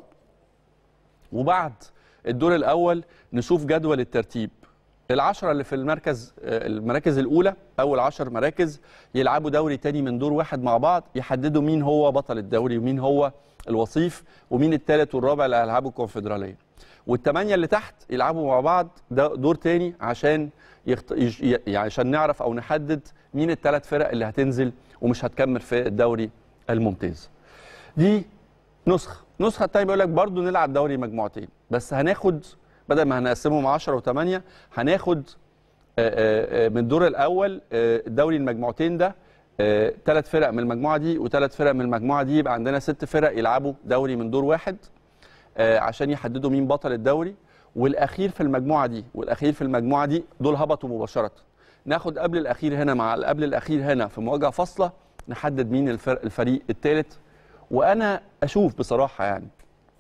وبعد الدور الاول نشوف جدول الترتيب العشرة اللي في المركز آه، المراكز الأولى أول عشر مراكز يلعبوا دوري تاني من دور واحد مع بعض يحددوا مين هو بطل الدوري ومين هو الوصيف ومين الثالث والرابع اللي هيلعبوا الكونفدرالية والثمانية اللي تحت يلعبوا مع بعض ده دور تاني عشان يخت... يش- ي- يعني عشان نعرف أو نحدد مين الثلاث فرق اللي هتنزل ومش هتكمل في الدوري الممتاز دي نسخه نسخه التانية بيقول لك برضه نلعب دوري مجموعتين بس هناخد بدل ما هنقسمهم 10 و8 هناخد آه، آه، آه، من الدور الاول آه، دوري المجموعتين ده ثلاث فرق من المجموعه دي وثلاث فرق من المجموعه دي يبقى عندنا ست فرق يلعبوا دوري من دور واحد آه، عشان يحددوا مين بطل الدوري والاخير في المجموعه دي والاخير في المجموعه دي دول هبطوا مباشره ناخد قبل الاخير هنا مع قبل الاخير هنا في مواجهه فاصله نحدد مين الفرق الفريق الثالث وانا اشوف بصراحه يعني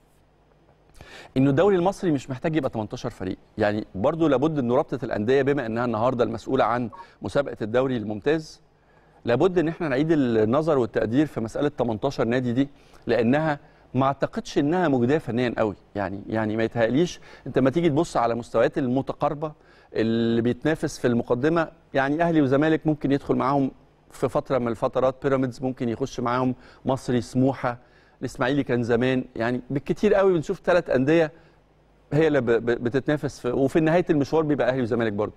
انه الدوري المصري مش محتاج يبقى 18 فريق يعني برضو لابد ان رابطه الانديه بما انها النهارده المسؤوله عن مسابقه الدوري الممتاز لابد ان احنا نعيد النظر والتقدير في مساله 18 نادي دي لانها ما اعتقدش انها مجديه فنيا قوي يعني يعني ما يتهيأليش انت لما تيجي تبص على مستويات المتقاربه اللي بيتنافس في المقدمه يعني اهلي وزمالك ممكن يدخل معاهم في فتره من الفترات بيراميدز ممكن يخش معاهم مصري سموحه الاسماعيلي كان زمان يعني بالكتير قوي بنشوف ثلاث انديه هي اللي ب- ب- بتتنافس في وفي نهايه المشوار بيبقى اهلي وزمالك برضه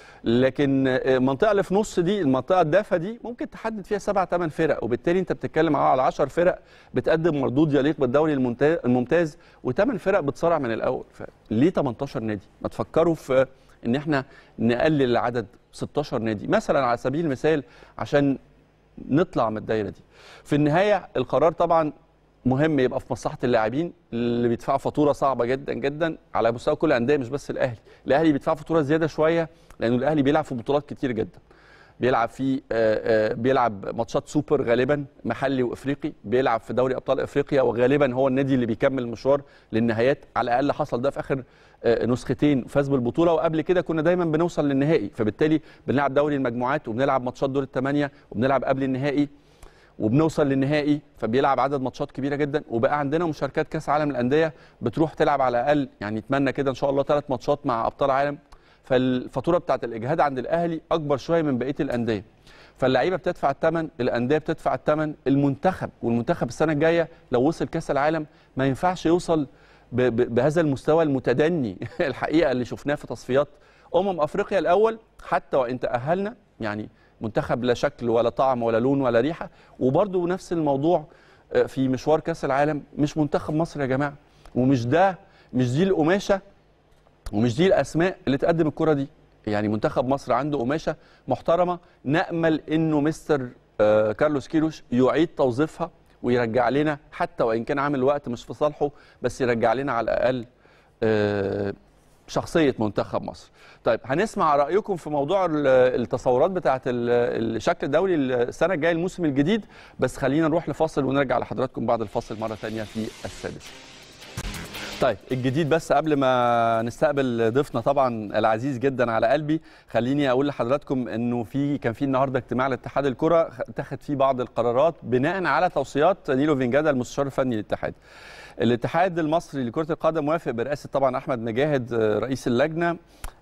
لكن المنطقه اللي في نص دي المنطقه الدافه دي ممكن تحدد فيها سبع ثمان فرق وبالتالي انت بتتكلم على 10 فرق بتقدم مردود يليق بالدوري الممتاز, الممتاز وثمان فرق بتصارع من الاول فليه 18 نادي ما تفكروا في ان احنا نقلل العدد 16 نادي مثلا على سبيل المثال عشان نطلع من الدايره دي في النهايه القرار طبعا مهم يبقى في مصلحه اللاعبين اللي بيدفعوا فاتوره صعبه جدا جدا على مستوى كل الانديه مش بس الاهلي الاهلي بيدفع فاتوره زياده شويه لانه الاهلي بيلعب في بطولات كتير جدا بيلعب في آه، آه، بيلعب ماتشات سوبر غالبا محلي وافريقي بيلعب في دوري ابطال افريقيا وغالبا هو النادي اللي بيكمل المشوار للنهايات على الاقل حصل ده في اخر آه، نسختين فاز بالبطوله وقبل كده كنا دايما بنوصل للنهائي فبالتالي بنلعب دوري المجموعات وبنلعب ماتشات دور الثمانيه وبنلعب قبل النهائي وبنوصل للنهائي فبيلعب عدد ماتشات كبيره جدا وبقى عندنا مشاركات كاس عالم الانديه بتروح تلعب على الاقل يعني نتمنى كده ان شاء الله ثلاث ماتشات مع ابطال عالم فالفاتوره بتاعت الاجهاد عند الاهلي اكبر شويه من بقيه الانديه فاللعيبه بتدفع الثمن الانديه بتدفع الثمن المنتخب والمنتخب السنه الجايه لو وصل كاس العالم ما ينفعش يوصل ب ب بهذا المستوى المتدني الحقيقه اللي شفناه في تصفيات امم افريقيا الاول حتى وان تاهلنا يعني منتخب لا شكل ولا طعم ولا لون ولا ريحه وبرده نفس الموضوع آه، في مشوار كاس العالم مش منتخب مصر يا جماعه ومش ده مش دي القماشه ومش دي الاسماء اللي تقدم الكره دي يعني منتخب مصر عنده قماشه محترمه نامل انه مستر آه، كارلوس كيروش يعيد توظيفها ويرجع لنا حتى وان كان عامل وقت مش في صالحه بس يرجع لنا على الاقل آه، شخصيه منتخب مصر. طيب هنسمع رايكم في موضوع ال- التصورات بتاعه ال- الشكل الدولي السنه الجايه الموسم الجديد بس خلينا نروح لفاصل ونرجع لحضراتكم بعد الفاصل مره ثانيه في السادسه. طيب الجديد بس قبل ما نستقبل ضيفنا طبعا العزيز جدا على قلبي خليني اقول لحضراتكم انه في كان في النهارده اجتماع لاتحاد الكره اتخذ فيه بعض القرارات بناء على توصيات نيلو فينجادا المستشار الفني للاتحاد. الاتحاد المصري لكره القدم وافق برئاسه طبعا احمد مجاهد آه، رئيس اللجنه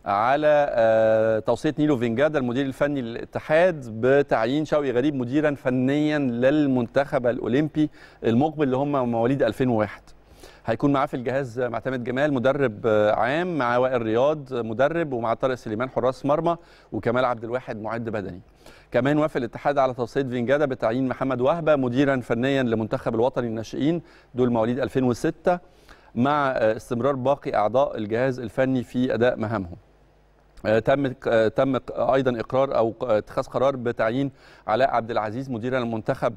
على آه، توصيه نيلو فينجادا المدير الفني للاتحاد بتعيين شوقي غريب مديرا فنيا للمنتخب الاولمبي المقبل اللي هم مواليد 2001 هيكون معاه في الجهاز معتمد جمال مدرب آه، عام مع وائل رياض آه، مدرب ومع طارق سليمان حراس مرمى وكمال عبد الواحد معد بدني كمان وافق الاتحاد على توصيه فينجادا بتعيين محمد وهبه مديرا فنيا لمنتخب الوطني الناشئين دول مواليد 2006 مع آه، استمرار باقي اعضاء الجهاز الفني في اداء مهامهم آه، تم آه، تم ايضا اقرار او آه، اتخاذ قرار بتعيين علاء عبد العزيز مديرا للمنتخب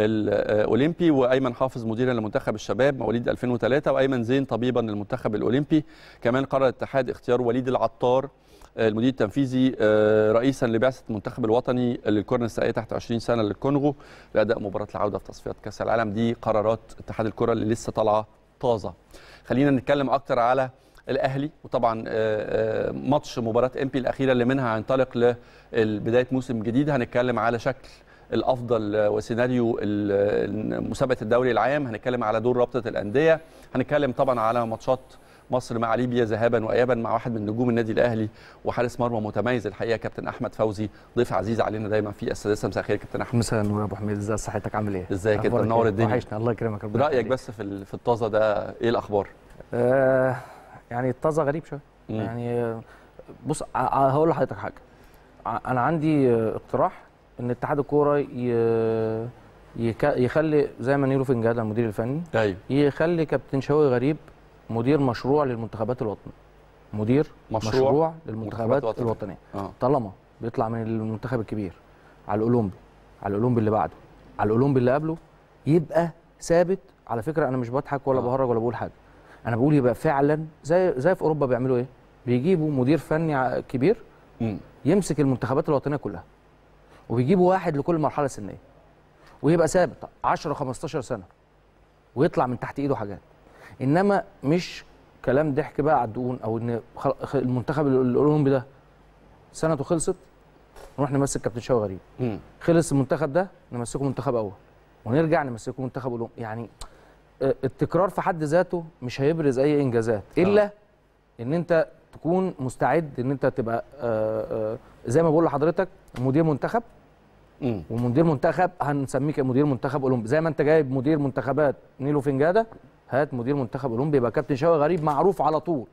الاولمبي وايمن حافظ مديرا لمنتخب الشباب مواليد 2003 وايمن زين طبيبا للمنتخب الاولمبي كمان قرر الاتحاد اختيار وليد العطار آه، المدير التنفيذي آه، رئيسا لبعثه المنتخب الوطني للكره النسائيه تحت 20 سنه للكونغو لاداء مباراه العوده في تصفيات كاس العالم دي قرارات اتحاد الكره اللي لسه طالعه طازه خلينا نتكلم اكتر على الاهلي وطبعا آه، آه، ماتش مباراه امبي الاخيره اللي منها هينطلق لبدايه موسم جديد هنتكلم على شكل الافضل آه، وسيناريو ال- ال- مسابقه الدوري العام هنتكلم على دور رابطه الانديه هنتكلم طبعا على ماتشات مصر مع ليبيا ذهابا وايابا مع واحد من نجوم النادي الاهلي وحارس مرمى متميز الحقيقه كابتن احمد فوزي ضيف عزيز علينا دايما في السادسه مساء الخير كابتن احمد مساء النور يا ابو حميد ازي صحتك عامل ايه؟ ازيك انت أخبارك منور إيه؟ الدنيا. وحشنا الله يكرمك ربنا رايك يخليك. بس في ال- في الطازه ده ايه الاخبار آه يعني الطازه غريب شويه مم. يعني آه، بص ع- ع- هقول لحضرتك حاجه ع- انا عندي آه، اقتراح ان اتحاد الكوره ي- يك- يخلي زي ما نيلو فنجادا المدير الفني ايوه يخلي كابتن شوقي غريب مدير مشروع للمنتخبات الوطنيه مدير مشروع مشروع, مشروع منتخبات للمنتخبات وطنية. الوطنيه اه طالما بيطلع من المنتخب الكبير على الاولمبي على الاولمبي اللي بعده على الاولمبي اللي قبله يبقى ثابت على فكره انا مش بضحك ولا آه. بهرج ولا بقول حاجه انا بقول يبقى فعلا زي زي في اوروبا بيعملوا ايه بيجيبوا مدير فني ع- كبير مم. يمسك المنتخبات الوطنيه كلها وبيجيبوا واحد لكل مرحله سنيه ويبقى ثابت 10 15 سنه ويطلع من تحت ايده حاجات انما مش كلام ضحك بقى على الدقون او ان خل- خ- المنتخب ال- الاولمبي ده سنته خلصت نروح نمسك كابتن شوقي غريب مم. خلص المنتخب ده نمسكه منتخب اول ونرجع نمسكه منتخب اولمبي يعني آه، التكرار في حد ذاته مش هيبرز اي انجازات الا ان انت تكون مستعد ان انت تبقى آه، آه، زي ما بقول لحضرتك مدير منتخب مم. ومدير منتخب هنسميك مدير منتخب اولمبي زي ما انت جايب مدير منتخبات نيلو فنجاده هات مدير منتخب اولمبي يبقى كابتن شوقي غريب معروف على طول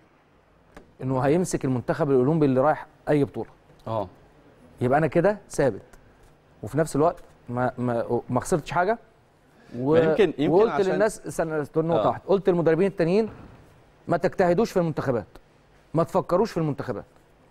انه هيمسك المنتخب الاولمبي اللي رايح اي بطوله اه يبقى انا كده ثابت وفي نفس الوقت ما ما ما خسرتش حاجه و... ما يمكن- يمكن وقلت عشان- للناس استنى استنى نقطه آه. واحده قلت للمدربين التانيين ما تجتهدوش في المنتخبات ما تفكروش في المنتخبات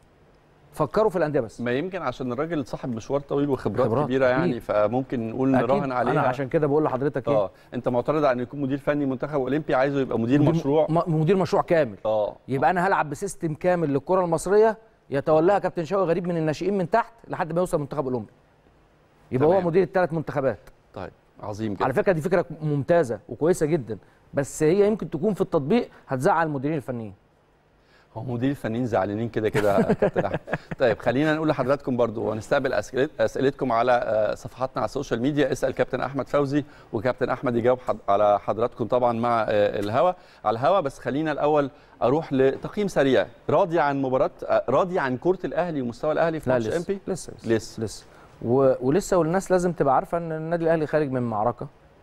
فكروا في الانديه بس ما يمكن عشان الراجل صاحب مشوار طويل وخبرات خبرات، كبيره يعني أكيد. فممكن نقول أكيد. نراهن عليها انا عشان كده بقول لحضرتك ايه اه انت معترض على انه يكون مدير فني منتخب اولمبي عايزه يبقى مدير, مدير- مشروع م- مدير مشروع كامل اه يبقى انا هلعب بسيستم كامل للكره المصريه يتولاها كابتن شوقي غريب من الناشئين من تحت لحد ما يوصل منتخب اولمبي يبقى هو تمام. مدير الثلاث منتخبات طيب عظيم جدا على فكره دي فكره ممتازه وكويسه جدا بس هي يمكن تكون في التطبيق هتزعل المديرين الفنيين هو مدير الفنيين زعلانين كده كده يا كابتن احمد طيب خلينا نقول لحضراتكم برضو ونستقبل أسئلة اسئلتكم على آه، صفحاتنا على السوشيال ميديا اسال كابتن احمد فوزي وكابتن احمد يجاوب حد على حضراتكم طبعا مع آه، الهوا على الهوا بس خلينا الاول اروح لتقييم سريع راضي عن مباراه آه، راضي عن كره الاهلي ومستوى الاهلي في لا ماتش ام لسه بي لسه لسه. لسه و... ولسه والناس لازم تبقى عارفه ان النادي الاهلي خارج من معركه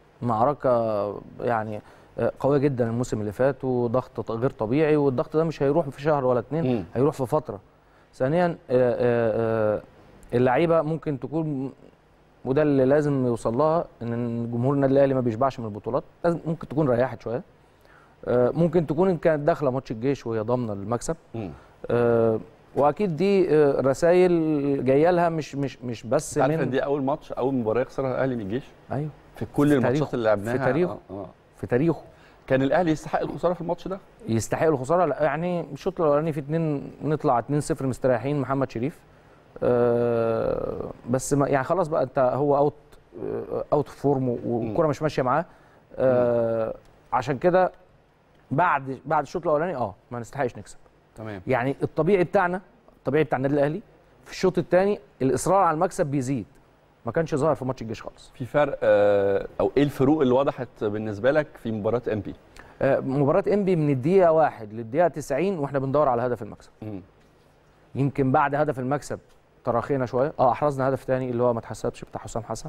معركه يعني آه، قويه جدا الموسم اللي فات وضغط غير طبيعي والضغط ده مش هيروح في شهر ولا اتنين مم. هيروح في فتره ثانيا آه، آه، آه، اللعيبه ممكن تكون وده اللي لازم يوصل لها ان جمهور النادي الاهلي ما بيشبعش من البطولات لازم ممكن تكون ريحت شويه آه، ممكن تكون إن كانت داخله ماتش الجيش وهي ضامنه المكسب مم. آه، واكيد دي آه، رسائل جايه لها مش مش مش بس انت عارف ان من دي اول ماتش اول مباراه يخسرها الاهلي من الجيش ايوه في كل في الماتشات تاريخه. اللي لعبناها في تاريخه. آه، آه. في تاريخه كان الاهلي يستحق الخساره في الماتش ده يستحق الخساره لا يعني الشوط الاولاني في اتنين نطلع 2-0 مستريحين محمد شريف آه، بس ما يعني خلاص بقى انت هو اوت اوت فورم والكره مش ماشيه معاه آه، عشان كده بعد بعد الشوط الاولاني اه ما نستحقش نكسب تمام يعني الطبيعي بتاعنا الطبيعي بتاع النادي الاهلي في الشوط الثاني الاصرار على المكسب بيزيد ما كانش ظاهر في ماتش الجيش خالص في فرق آه، او ايه الفروق اللي وضحت بالنسبه لك في مباراه ام بي آه، مباراه انبي من الدقيقه واحد للدقيقه 90 واحنا بندور على هدف المكسب يمكن بعد هدف المكسب تراخينا شويه اه احرزنا هدف تاني اللي هو ما اتحسبش بتاع حسام حسن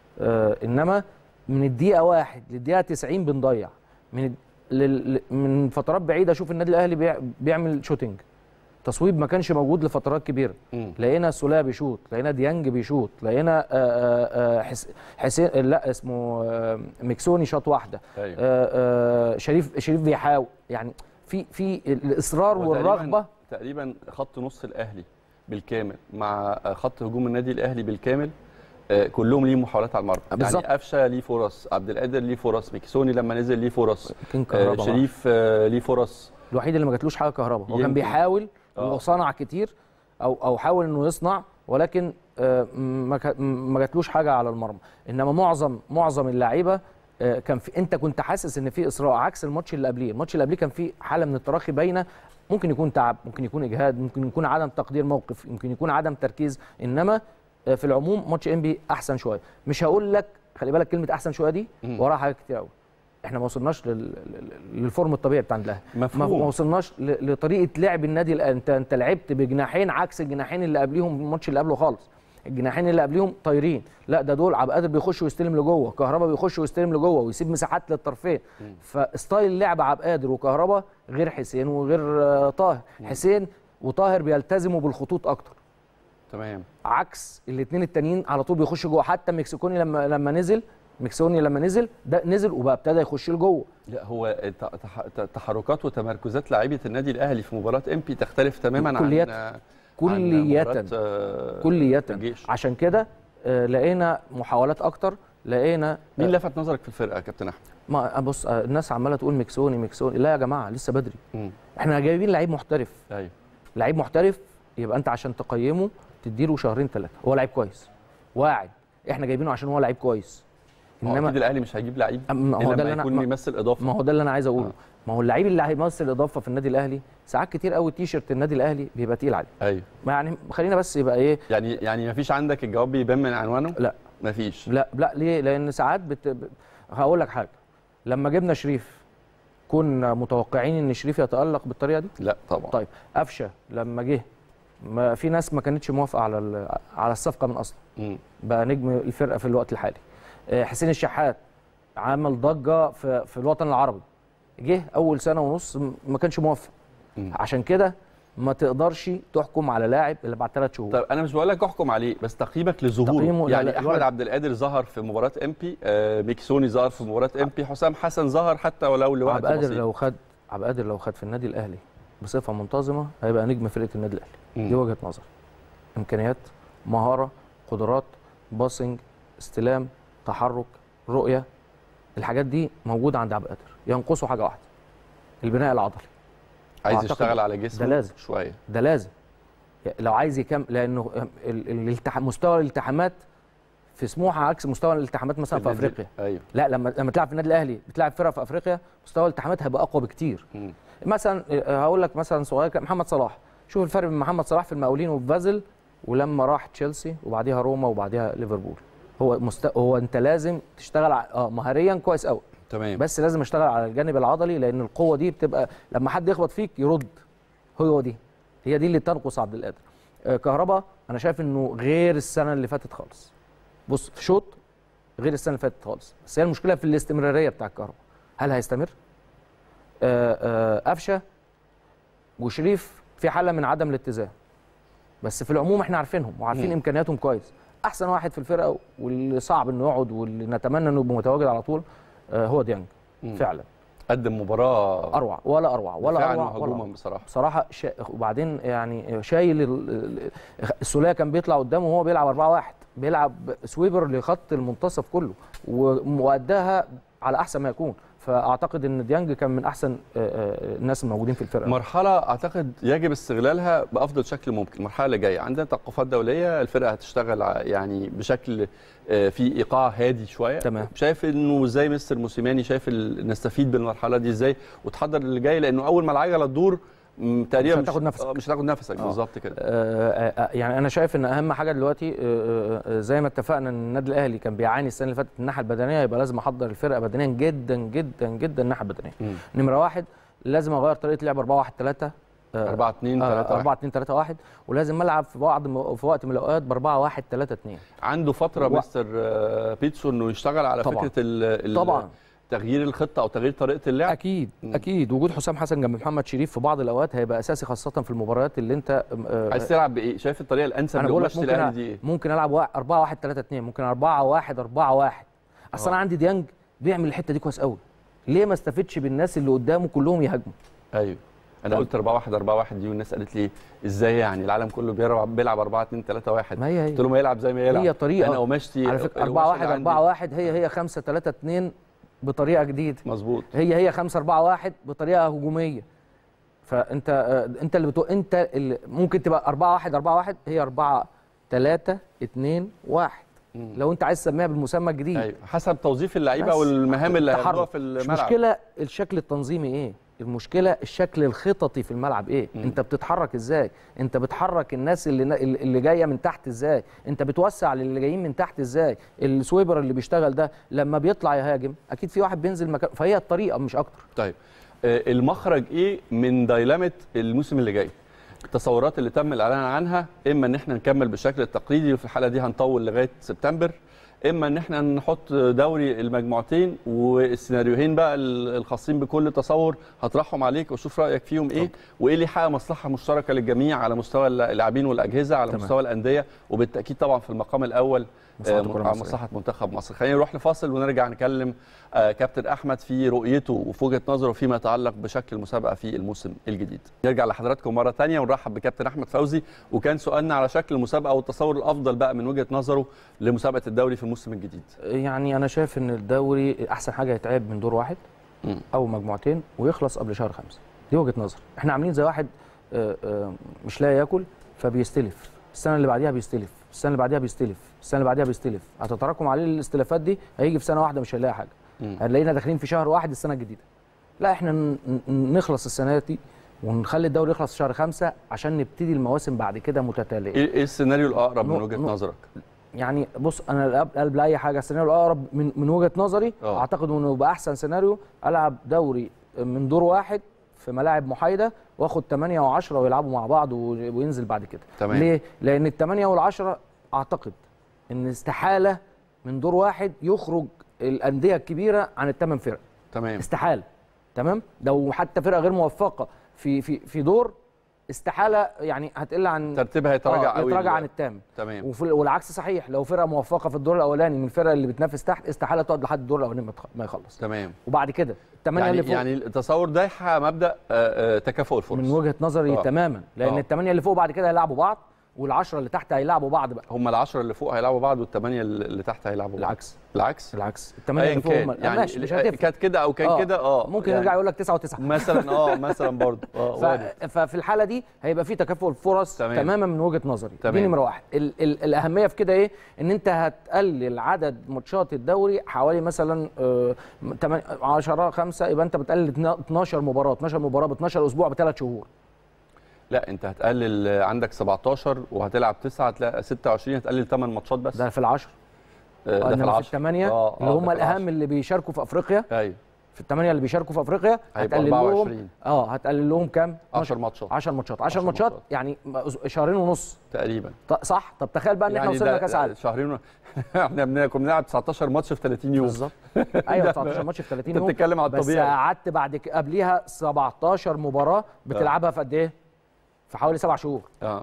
آه انما من الدقيقه واحد للدقيقه 90 بنضيع من لل... من فترات بعيده اشوف النادي الاهلي بيع... بيعمل شوتنج تصويب ما كانش موجود لفترات كبيره مم. لقينا سوليه بيشوط لقينا ديانج بيشوط لقينا آه، آه، آه، حس... حسين لا اسمه آه، مكسوني شاط واحده ايوه آه، آه، شريف شريف بيحاول يعني في في الاصرار وتقريباً- والرغبه تقريبا خط نص الاهلي بالكامل مع خط هجوم النادي الاهلي بالكامل آه، كلهم ليهم محاولات على المرمى بالظبط. يعني قفشه ليه فرص عبد القادر ليه فرص ميكسوني لما نزل ليه فرص كان آه، كهربا بقى. شريف آه، ليه فرص الوحيد اللي ما جاتلوش حاجه كهربا هو يمكن. كان بيحاول آه. وصنع كتير او او حاول انه يصنع ولكن آه، ما كا- ما جاتلوش حاجه على المرمى انما معظم معظم اللعيبه آه، كان في انت كنت حاسس ان في اصرار عكس الماتش اللي قبليه الماتش اللي قبليه كان في حاله من التراخي باينه ممكن يكون تعب ممكن يكون اجهاد ممكن يكون عدم تقدير موقف يمكن يكون عدم تركيز انما آه، في العموم ماتش انبي احسن شويه مش هقول لك خلي بالك كلمه احسن شويه دي مم. وراها حاجات كتير قوي احنا ما وصلناش لل... لل- للفورم الطبيعي بتاع الاهلي ما مفهوم. ما وصلناش ل- لطريقه لعب النادي الأهلي. انت انت لعبت بجناحين عكس الجناحين اللي قبليهم الماتش اللي قبله خالص الجناحين اللي قبليهم طايرين لا ده دول عبد القادر بيخش ويستلم لجوه كهربا بيخش ويستلم لجوه ويسيب مساحات للطرفين فستايل اللعب عبد القادر وكهربا غير حسين وغير آه، طاهر حسين وطاهر بيلتزموا بالخطوط اكتر تمام عكس الاثنين التانيين على طول بيخشوا جوه حتى مكسيكوني لما لما نزل مكسوني لما نزل ده نزل وبقى ابتدى يخش لجوه لا هو الت- تح- ت- تحركات وتمركزات لاعيبه النادي الاهلي في مباراه ام بي تختلف تماما عن كلية. عن كلية. مباراة، آه، كلية الجيش. عشان كده آه، لقينا محاولات اكتر لقينا مين لفت نظرك في الفرقه يا كابتن احمد؟ ما بص آه، الناس عماله تقول مكسوني مكسوني لا يا جماعه لسه بدري مم. احنا جايبين لعيب محترف ايوه لعيب محترف يبقى انت عشان تقيمه تديله شهرين ثلاثه هو لعيب كويس واعد احنا جايبينه عشان هو لعيب كويس انما انما اكيد الاهلي مش هيجيب لعيب أم- ما هو الا ده اللي لما أنا- يكون ما- بيمثل اضافه ما هو ده اللي انا عايز اقوله ما هو اللعيب اللي هيمثل اضافه في النادي الاهلي ساعات كتير قوي تيشرت النادي الاهلي بيبقى تقيل عليه ايوه ما يعني خلينا بس يبقى ايه يعني يعني ما فيش عندك الجواب بيبان من عنوانه لا ما فيش لا لا ليه لان ساعات بت... ب- هقول لك حاجه لما جبنا شريف كنا متوقعين ان شريف يتالق بالطريقه دي لا طبعا طيب قفشه لما جه ما في ناس ما كانتش موافقه على ال- على الصفقه من اصلا مم. بقى نجم الفرقه في الوقت الحالي آه، حسين الشحات عمل ضجه في في الوطن العربي جه اول سنه ونص م- ما كانش موافق مم. عشان كده ما تقدرش تحكم على لاعب الا بعد ثلاث شهور طيب انا مش بقول لك احكم عليه بس تقييمك لظهوره تقييمه- لا، يعني لا، احمد الولد- عبد القادر ظهر في مباراه ام بي آه ميكسوني ظهر في مباراه ام بي حسام حسن ظهر حتى ولو لوقت عبد القادر بسيط لو خد عبد القادر لو خد في النادي الاهلي بصفه منتظمه هيبقى نجم فرقه النادي الاهلي مم. دي وجهه نظر امكانيات مهاره قدرات باسنج استلام تحرك رؤيه الحاجات دي موجوده عند عبد القادر ينقصه حاجه واحده البناء العضلي عايز أعتقد يشتغل على جسمه ده لازم. شويه ده لازم لو عايز يكمل لانه ال- ال- الالتح- مستوى الالتحامات في سموحه عكس مستوى الالتحامات مثلا في النادي- افريقيا ايوه لا لما لما تلعب في النادي الاهلي بتلعب فرقه في افريقيا مستوى الالتحامات هيبقى اقوى بكتير مم. مثلا آه، هقول لك مثلا صغير كده، محمد صلاح شوف الفرق بين محمد صلاح في المقاولين وفي بازل ولما راح تشيلسي وبعديها روما وبعديها ليفربول هو مست... هو انت لازم تشتغل ع- اه مهاريا كويس قوي تمام بس لازم اشتغل على الجانب العضلي لان القوه دي بتبقى لما حد يخبط فيك يرد هو دي هي دي اللي تنقص عبد القادر آه، كهربا انا شايف انه غير السنه اللي فاتت خالص بص في شوط غير السنه اللي فاتت خالص بس هي المشكله في الاستمراريه بتاع الكهرباء هل هيستمر آه، آه، قفشه وشريف في حاله من عدم الاتزان بس في العموم احنا عارفينهم وعارفين مم. امكانياتهم كويس احسن واحد في الفرقه واللي صعب انه يقعد واللي نتمنى انه يبقى متواجد على طول آه، هو ديانج مم. فعلا قدم مباراه اروع ولا اروع ولا دفاعاً اروع ولا وهجوما أروع. بصراحه بصراحه شا... وبعدين يعني شايل ال- ال- السوليه كان بيطلع قدامه وهو بيلعب 4 1 بيلعب سويبر لخط المنتصف كله و- واداها على احسن ما يكون فاعتقد ان ديانج كان من احسن آه، آه، الناس الموجودين في الفرقه مرحله اعتقد يجب استغلالها بافضل شكل ممكن المرحله اللي جايه عندنا توقفات دوليه الفرقه هتشتغل ع- يعني بشكل آه، في ايقاع هادي شويه تمام. شايف انه ازاي مستر موسيماني شايف ال- نستفيد بالمرحله دي ازاي وتحضر اللي جاي لانه اول ما العجله تدور م، تقريبا هتاخد نفسك. آه، مش هتاخد نفسك آه. بالظبط كده آه، آه، يعني انا شايف ان اهم حاجه دلوقتي آه، آه، آه، زي ما اتفقنا ان النادي الاهلي كان بيعاني السنه اللي فاتت من الناحيه البدنيه يبقى لازم احضر الفرقه بدنيا جدا جدا جدا الناحيه البدنيه مم. نمره واحد لازم اغير طريقه لعب 4 1 3 4 2 3 4 2 3 1 ولازم العب في بعض م- في وقت من الاوقات ب 4 1 3 2 عنده فتره و- مستر آه، بيتسو انه يشتغل على طبعاً. فكره ال- ال- طبعا تغيير الخطه او تغيير طريقه اللعب اكيد مم. اكيد وجود حسام حسن جنب محمد شريف في بعض الاوقات هيبقى اساسي خاصه في المباريات اللي انت آه، عايز تلعب بايه شايف الطريقه الانسب انا بقول لك لماتش ممكن الاهلي أ- دي ايه ممكن العب 4 1 3 2 ممكن 4 1 4 1 اصل انا آه. عندي ديانج بيعمل الحته دي كويس قوي ليه ما استفدش بالناس اللي قدامه كلهم يهاجموا ايوه انا طب. قلت 4 1 4 1 دي والناس قالت لي ازاي يعني العالم كله بيلعب بيلعب 4 2 3 1 ما هي هي قلت لهم يلعب زي ما يلعب هي طريقة. انا قماشتي على فكره القماشة 4 اللي 1 عندي 4 1 هي هي 5 3 2 بطريقه جديده مظبوط هي هي 5 4 1 بطريقه هجوميه فانت آه، انت اللي بتو... انت اللي ممكن تبقى 4 1 4 1 هي 4 3 2 1 مم. لو انت عايز تسميها بالمسمى الجديد ايوه حسب توظيف اللعيبه بس. والمهام اللي تحرك. هياخدوها في مش الملعب مشكله الشكل التنظيمي ايه المشكله الشكل الخططي في الملعب ايه مم. انت بتتحرك ازاي انت بتحرك الناس اللي اللي جايه من تحت ازاي انت بتوسع للي جايين من تحت ازاي السويبر اللي بيشتغل ده لما بيطلع يهاجم اكيد في واحد بينزل مكان فهي الطريقه مش اكتر طيب آه، المخرج ايه من دايلامه الموسم اللي جاي التصورات اللي تم الاعلان عنها اما ان احنا نكمل بالشكل التقليدي وفي الحاله دي هنطول لغايه سبتمبر اما ان احنا نحط دوري المجموعتين والسيناريوهين بقى ال- الخاصين بكل تصور هطرحهم عليك واشوف رايك فيهم ايه وايه اللي يحقق مصلحه مشتركه للجميع على مستوى اللاعبين والاجهزه على تمام. مستوى الانديه وبالتاكيد طبعا في المقام الاول مصلحة آه، الكرة على المصرية. مصلحه منتخب مصر خلينا نروح لفاصل ونرجع نكلم آه، كابتن احمد في رؤيته وفي وجهه نظره فيما يتعلق بشكل المسابقه في الموسم الجديد نرجع لحضراتكم مره ثانيه ونرحب بكابتن احمد فوزي وكان سؤالنا على شكل المسابقه والتصور الافضل بقى من وجهه نظره لمسابقه الدوري في الموسم الجديد يعني انا شايف ان الدوري احسن حاجه يتعب من دور واحد مم. او مجموعتين ويخلص قبل شهر خمسة دي وجهه نظر احنا عاملين زي واحد آه، آه، مش لاقي ياكل فبيستلف السنه اللي بعديها بيستلف السنه اللي بعديها بيستلف السنه اللي بعديها بيستلف هتتراكم عليه الاستلافات دي هيجي في سنه واحده مش هيلاقي حاجه مم. هنلاقينا داخلين في شهر واحد السنه الجديده لا احنا ن- ن- نخلص السنه دي ونخلي الدوري يخلص شهر خمسة عشان نبتدي المواسم بعد كده متتاليه ايه إيه السيناريو الاقرب من نو- وجهه نو- نظرك يعني بص انا الأب- قلب لاي حاجه السيناريو الاقرب من من وجهه نظري آه. اعتقد انه يبقى احسن سيناريو العب دوري من دور واحد في ملاعب محايده واخد 8 و10 ويلعبوا مع بعض و- وينزل بعد كده تمام. ليه لان الثمانية والعشرة اعتقد ان استحاله من دور واحد يخرج الانديه الكبيره عن الثمان فرق تمام استحاله تمام لو حتى فرقه غير موفقه في في في دور استحاله يعني هتقل عن ترتيبها يتراجع آه قوي يتراجع ال- عن الثامن تمام وفي والعكس صحيح لو فرقه موفقه في الدور الاولاني من الفرق اللي بتنافس تحت استحاله تقعد لحد الدور الاولاني ما تخ- ما يخلص تمام وبعد كده الثمانيه يعني اللي فوق يعني التصور ده يحقق مبدا آه، آه، تكافؤ الفرص من وجهه نظري آه. تماما لان آه. الثمانيه اللي فوق بعد كده هيلعبوا بعض والعشره اللي تحت هيلعبوا بعض بقى هم العشرة اللي فوق هيلعبوا بعض والثمانية اللي تحت هيلعبوا بعض العكس العكس العكس الثمانيه ايا اللي فوق كان هم يعني ماشي مش هتفرق كانت كده او كان آه. كده اه ممكن يعني يرجع يقول لك 9 و9 مثلا اه مثلا برضه اه ف... وارد. ففي الحاله دي هيبقى في تكافؤ الفرص تمام. تمام. تماما من وجهه نظري تمام. دي نمره واحد ال... ال... الاهميه في كده ايه ان انت هتقلل عدد ماتشات الدوري حوالي مثلا آه، 8 10 5 يبقى انت بتقلل 12 مباراه 12 مباراه ب 12 اسبوع بثلاث شهور لا انت هتقلل آه، عندك 17 وهتلعب 9 هتلاقي 26 هتقلل 8 ماتشات بس ده في العشر آه، ده انما في العشرة. الثمانيه آه، اللي آه، هم ده في الاهم العشرة. اللي بيشاركوا في افريقيا ايوه في الثمانيه اللي بيشاركوا في افريقيا هيبقى هتقلل لهم 24 اه هتقلل لهم كام 10 ماتشات 10 ماتشات 10 10 ماتشات ماتشات. يعني شهرين ونص تقريبا ط- صح طب تخيل بقى ان احنا وصلنا ده كاس عالم شهرين و- احنا بن- كنا بنلعب 19 ماتش في 30 يوم بالظبط ايوه 19 ماتش في 30 انت يوم بتتكلم على بس الطبيعي قعدت بعد ك- قبليها 17 مباراه بتلعبها في قد ايه؟ في حوالي سبع شهور اه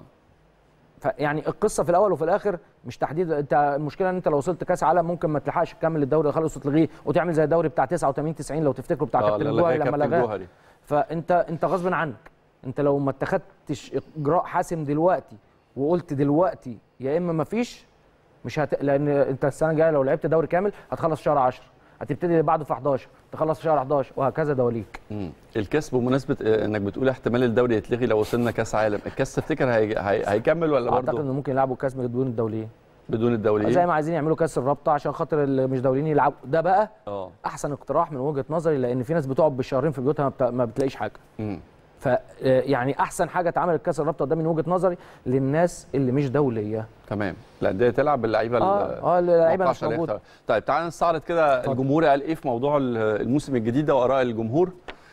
فيعني القصه في الاول وفي الاخر مش تحديد انت المشكله ان انت لو وصلت كاس عالم ممكن ما تلحقش تكمل الدوري خالص وتلغيه وتعمل زي الدوري بتاع 89 90 لو تفتكروا بتاع اه كابتن لا الجوهري لا لما كابتن لغاه جوهري فانت انت غصب عنك انت لو ما اتخذتش اجراء حاسم دلوقتي وقلت دلوقتي يا اما ما فيش مش هت... لان انت السنه الجايه لو لعبت دوري كامل هتخلص في شهر 10 هتبتدي اللي بعده في 11 تخلص في شهر 11 وهكذا دواليك مم. الكاس بمناسبه آه، انك بتقول احتمال الدوري يتلغي لو وصلنا كاس عالم الكاس تفتكر هي... هي... هيكمل ولا اعتقد برضه انه ممكن يلعبوا كاس بدون الدوليين بدون زي الدوليين ما عايزين يعملوا كاس الرابطه عشان خاطر اللي مش دوليين يلعبوا ده بقى اه احسن اقتراح من وجهه نظري لان في ناس بتقعد بالشهرين في بيوتها ما, بت... ما بتلاقيش حاجه مم. ف آه، يعني احسن حاجه اتعملت كاس الرابطه ده من وجهه نظري للناس اللي مش دوليه تمام الانديه تلعب باللعيبه ال- اه اه اللعيبه موقع مش عشان موجوده يختار. طيب تعال نستعرض كده اتفضل. الجمهور قال ايه في موضوع ال- الموسم الجديد ده واراء الجمهور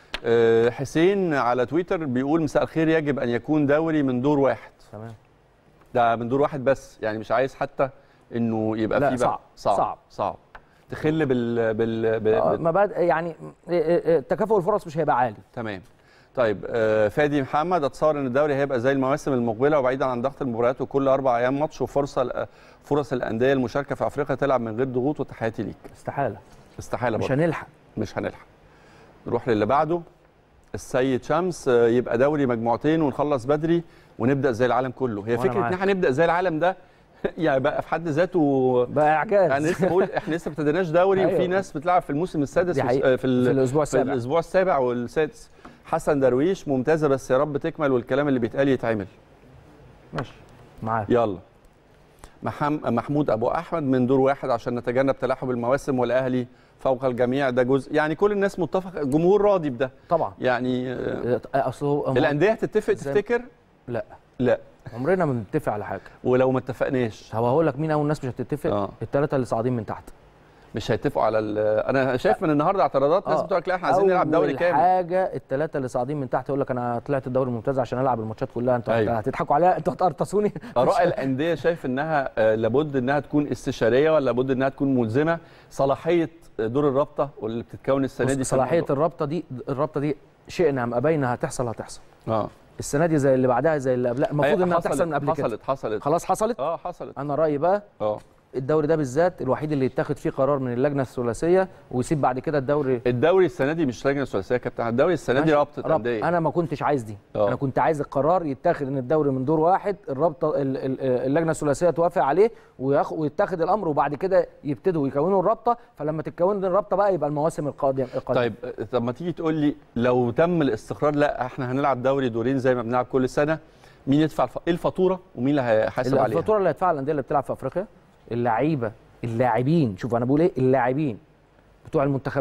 آه، حسين على تويتر بيقول مساء الخير يجب ان يكون دوري من دور واحد تمام ده من دور واحد بس يعني مش عايز حتى انه يبقى لا، فيه صعب، صعب صعب. صعب تخل بال بال, بال... آه، بال... مبادئ يعني آه، آه، آه، تكافؤ الفرص مش هيبقى عالي تمام طيب آه، فادي محمد اتصور ان الدوري هيبقى زي المواسم المقبله وبعيدا عن ضغط المباريات وكل اربع ايام ماتش وفرصه فرص الانديه المشاركه في افريقيا تلعب من غير ضغوط وتحياتي ليك استحاله استحاله مش برضه. هنلحق مش هنلحق نروح للي بعده السيد شمس آه، يبقى دوري مجموعتين ونخلص بدري ونبدا زي العالم كله هي وأنا فكره ان معاك. احنا نبدا زي العالم ده يعني بقى في حد ذاته بقى اعجاز يعني لسه بقول احنا لسه ما ابتديناش دوري وفي أيوة. ناس بتلعب في الموسم السادس دي وس- حقيقة. آه، في, ال- في الاسبوع في السابع الاسبوع السابع والسادس حسن درويش ممتازه بس يا رب تكمل والكلام اللي بيتقال يتعمل ماشي معاك يلا محم... محمود ابو احمد من دور واحد عشان نتجنب تلاحم المواسم والاهلي فوق الجميع ده جزء يعني كل الناس متفق الجمهور راضي بده طبعا يعني آه، آه، اصل هو الانديه هتتفق زي- تفتكر لا لا عمرنا ما بنتفق على حاجه ولو ما اتفقناش هو هقول لك مين اول ناس مش هتتفق آه. الثلاثه اللي صاعدين من تحت مش هيتفقوا على ال- انا شايف من النهارده اعتراضات ناس آه. بتقول لك لا احنا عايزين نلعب دوري أول كامل حاجه الثلاثه اللي صاعدين من تحت يقول لك انا طلعت الدوري الممتاز عشان العب الماتشات كلها انتوا أيوة. هتضحكوا عليا انتوا هتقرطسوني اراء الانديه شايف انها آه، لابد انها تكون استشاريه ولا لابد انها تكون ملزمه صلاحيه دور الرابطه واللي بتتكون السنه دي بص، في صلاحيه الموضوع. الرابطه دي الرابطه دي شئنا ام ابينا هتحصل هتحصل اه السنه دي زي اللي بعدها زي اللي قبلها المفروض أي- انها حصلت- تحصل من قبل كده حصلت حصلت خلاص حصلت اه حصلت انا رايي بقى اه الدوري ده بالذات الوحيد اللي يتاخد فيه قرار من اللجنه الثلاثيه ويسيب بعد كده الدوري الدوري السنه دي مش لجنه ثلاثيه يا كابتن الدوري السنه دي ماشي. رابطه رب- انديه انا ما كنتش عايز دي آه. انا كنت عايز القرار يتاخد ان الدوري من دور واحد الرابطه ال- ال- اللجنه الثلاثيه توافق عليه وياخ- ويتاخد الامر وبعد كده يبتدوا يكونوا الرابطه فلما تتكون الرابطه بقى يبقى المواسم القادمه القادمه طيب آه، طب ما تيجي تقول لي لو تم الاستقرار لا احنا هنلعب دوري دورين زي ما بنلعب كل سنه مين يدفع الف... ايه الفاتوره ومين اللي هيحاسب عليها الفاتوره اللي هيدفعها الانديه اللي بتلعب في افريقيا اللعيبه اللاعبين شوف انا بقول ايه اللاعبين بتوع المنتخبات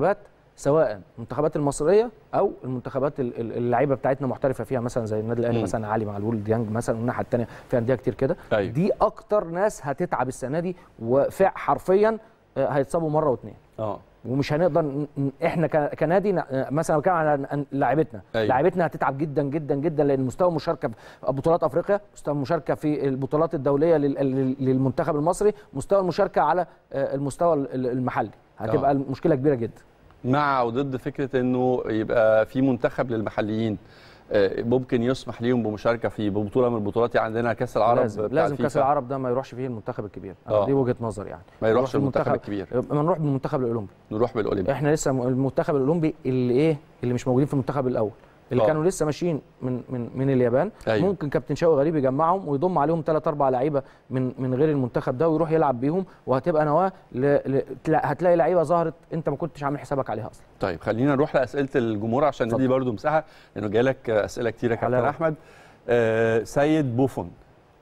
سواء المنتخبات المصريه او المنتخبات ال- ال- اللعيبه بتاعتنا محترفه فيها مثلا زي النادي الاهلي مم. مثلا علي معلول ديانج مثلا والناحيه الثانيه في انديه كتير كده أيوة. دي اكتر ناس هتتعب السنه دي وفع حرفيا آه، هيتصابوا مره واثنين اه ومش هنقدر ن- ن- احنا ك- كنادي ن- مثلا بتكلم على ن- لاعيبتنا أيوة. لاعيبتنا هتتعب جدا جدا جدا لان مستوى المشاركه في بطولات افريقيا مستوى المشاركه في البطولات الدوليه لل- لل- للمنتخب المصري مستوى المشاركه على آه، المستوى ال- ال- المحلي هتبقى آه. المشكله كبيره جدا مع وضد فكره انه يبقى في منتخب للمحليين آه، ممكن يسمح ليهم بمشاركه في بطوله من البطولات يعني عندنا كاس العرب لازم بتاع لازم كاس الفيفا. العرب ده ما يروحش فيه المنتخب الكبير آه. دي وجهه نظر يعني ما يروحش نروح المنتخب المنتخب- الكبير ما نروح بالمنتخب الاولمبي نروح بالاولمبي احنا لسه م- المنتخب الاولمبي اللي ايه اللي مش موجودين في المنتخب الاول اللي آه. كانوا لسه ماشيين من من من اليابان أيوة. ممكن كابتن شوقي غريب يجمعهم ويضم عليهم ثلاث اربع لعيبه من من غير المنتخب ده ويروح يلعب بيهم وهتبقى نواه ل... ل... تلا- هتلاقي لعيبه ظهرت انت ما كنتش عامل حسابك عليها اصلا طيب خلينا نروح لاسئله الجمهور عشان ندي اتفضل. برضو مساحه لانه جالك اسئله كتيره يا كابتن حلاوة. احمد آه سيد بوفون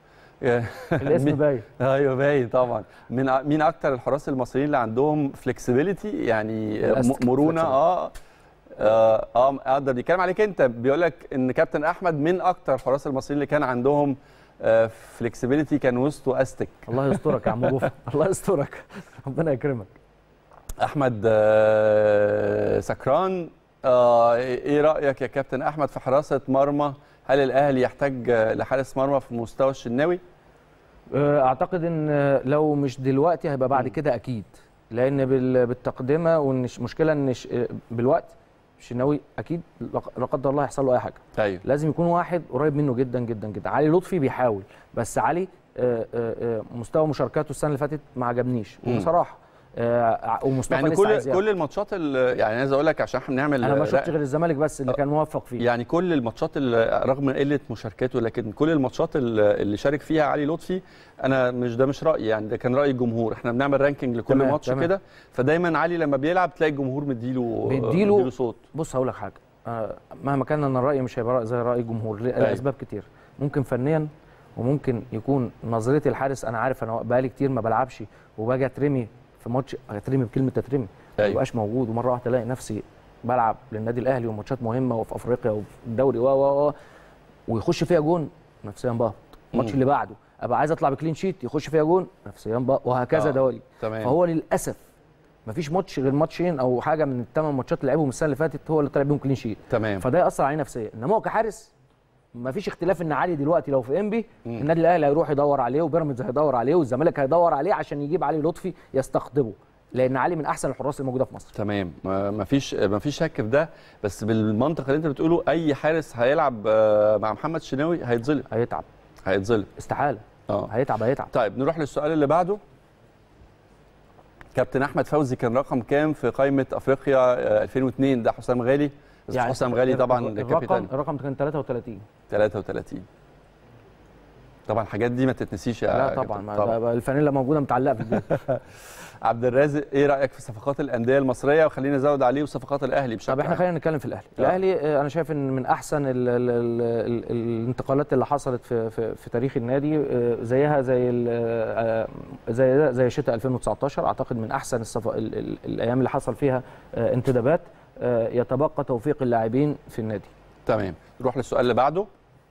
الاسم مين- باين ايوه باين طبعا من أ- مين اكتر الحراس المصريين اللي عندهم فلكسبيليتي يعني آه، Elastic م- مرونه flexibility. اه اه اه اقدر بيتكلم عليك انت بيقول لك ان كابتن احمد من اكتر الحراس المصريين اللي كان عندهم فلكسبيليتي كان وسطه استك الله يسترك يا عم بوفا الله يسترك ربنا يكرمك احمد آه، سكران آه، ايه رايك يا كابتن احمد في حراسه مرمى هل الاهلي يحتاج آه، لحارس مرمى في مستوى الشناوي آه، اعتقد ان لو مش دلوقتي هيبقى بعد كده اكيد لان بال- بالتقدمه والمشكله ان ش- بالوقت الشناوي اكيد لا لا قدر الله يحصل له اي حاجه ايوه لازم يكون واحد قريب منه جدا جدا جدا علي لطفي بيحاول بس علي آه، آه، آه، مستوى مشاركاته السنه اللي فاتت ما عجبنيش مم. بصراحه آه، ومصطفى يعني لسه كل عايز يلعب. كل الماتشات ال- يعني عايز اقول لك عشان احنا بنعمل انا ما شفتش رأي- غير الزمالك بس اللي كان موفق فيه يعني كل الماتشات اللي رغم من قله مشاركاته لكن كل الماتشات اللي اللي شارك فيها علي لطفي انا مش ده مش رايي يعني ده كان راي الجمهور احنا بنعمل رانكينج لكل تمام، ماتش تمام. كده فدايما علي لما بيلعب تلاقي الجمهور مديله بيديله- مديله صوت بص هقول لك حاجه آه، مهما كان انا الراي مش هيبقى رأي زي راي الجمهور ل- لاسباب كتير ممكن فنيا وممكن يكون نظرتي الحارس انا عارف انا بقالي كتير ما بلعبش وباجي اترمي في ماتش اترمي بكلمه اترمي ما أيوة. بقاش موجود ومره واحده الاقي نفسي بلعب للنادي الاهلي وماتشات مهمه وفي افريقيا وفي الدوري و و و ويخش فيها جون نفسيا بهبط الماتش مم. اللي بعده ابقى عايز اطلع بكلين شيت يخش فيها جون نفسيا بهبط وهكذا آه. دوالي تمام فهو للاسف مفيش ماتش غير ماتشين او حاجه من الثمان ماتشات اللي لعبهم السنه اللي فاتت هو اللي طلع بيهم كلين شيت تمام فده ياثر عليه نفسيا انما هو كحارس مفيش اختلاف ان علي دلوقتي لو في انبي مم. النادي الاهلي هيروح يدور عليه وبيراميدز هيدور عليه والزمالك هيدور عليه عشان يجيب علي لطفي يستقطبه لان علي من احسن الحراس الموجوده في مصر تمام ما ما فيش ما فيش شك في ده بس بالمنطق اللي انت بتقوله اي حارس هيلعب آه، مع محمد شناوي هيتظلم هيتعب هيتظلم استحاله اه هيتعب هيتعب طيب نروح للسؤال اللي بعده كابتن احمد فوزي كان رقم كام في قائمه افريقيا آه، 2002 ده حسام غالي بس يعني حسام غالي طبعا الرقم كابيتان الرقم كان 33 33 طبعا الحاجات دي ما تتنسيش يا لا كابتن. طبعا, ما ده بقى الفانيلا موجوده متعلقه في البيت عبد الرازق ايه رايك في صفقات الانديه المصريه وخلينا نزود عليه وصفقات الاهلي بشكل طب احنا عام. خلينا نتكلم في الاهلي آه. الاهلي آه، انا شايف ان من احسن ال ال ال ال الانتقالات اللي حصلت في في, في تاريخ النادي آه، زيها زي ال- آه، زي زي شتاء 2019 اعتقد من احسن الصف... ال ال الايام اللي حصل فيها آه، انتدابات آه، يتبقى توفيق اللاعبين في النادي تمام نروح للسؤال اللي بعده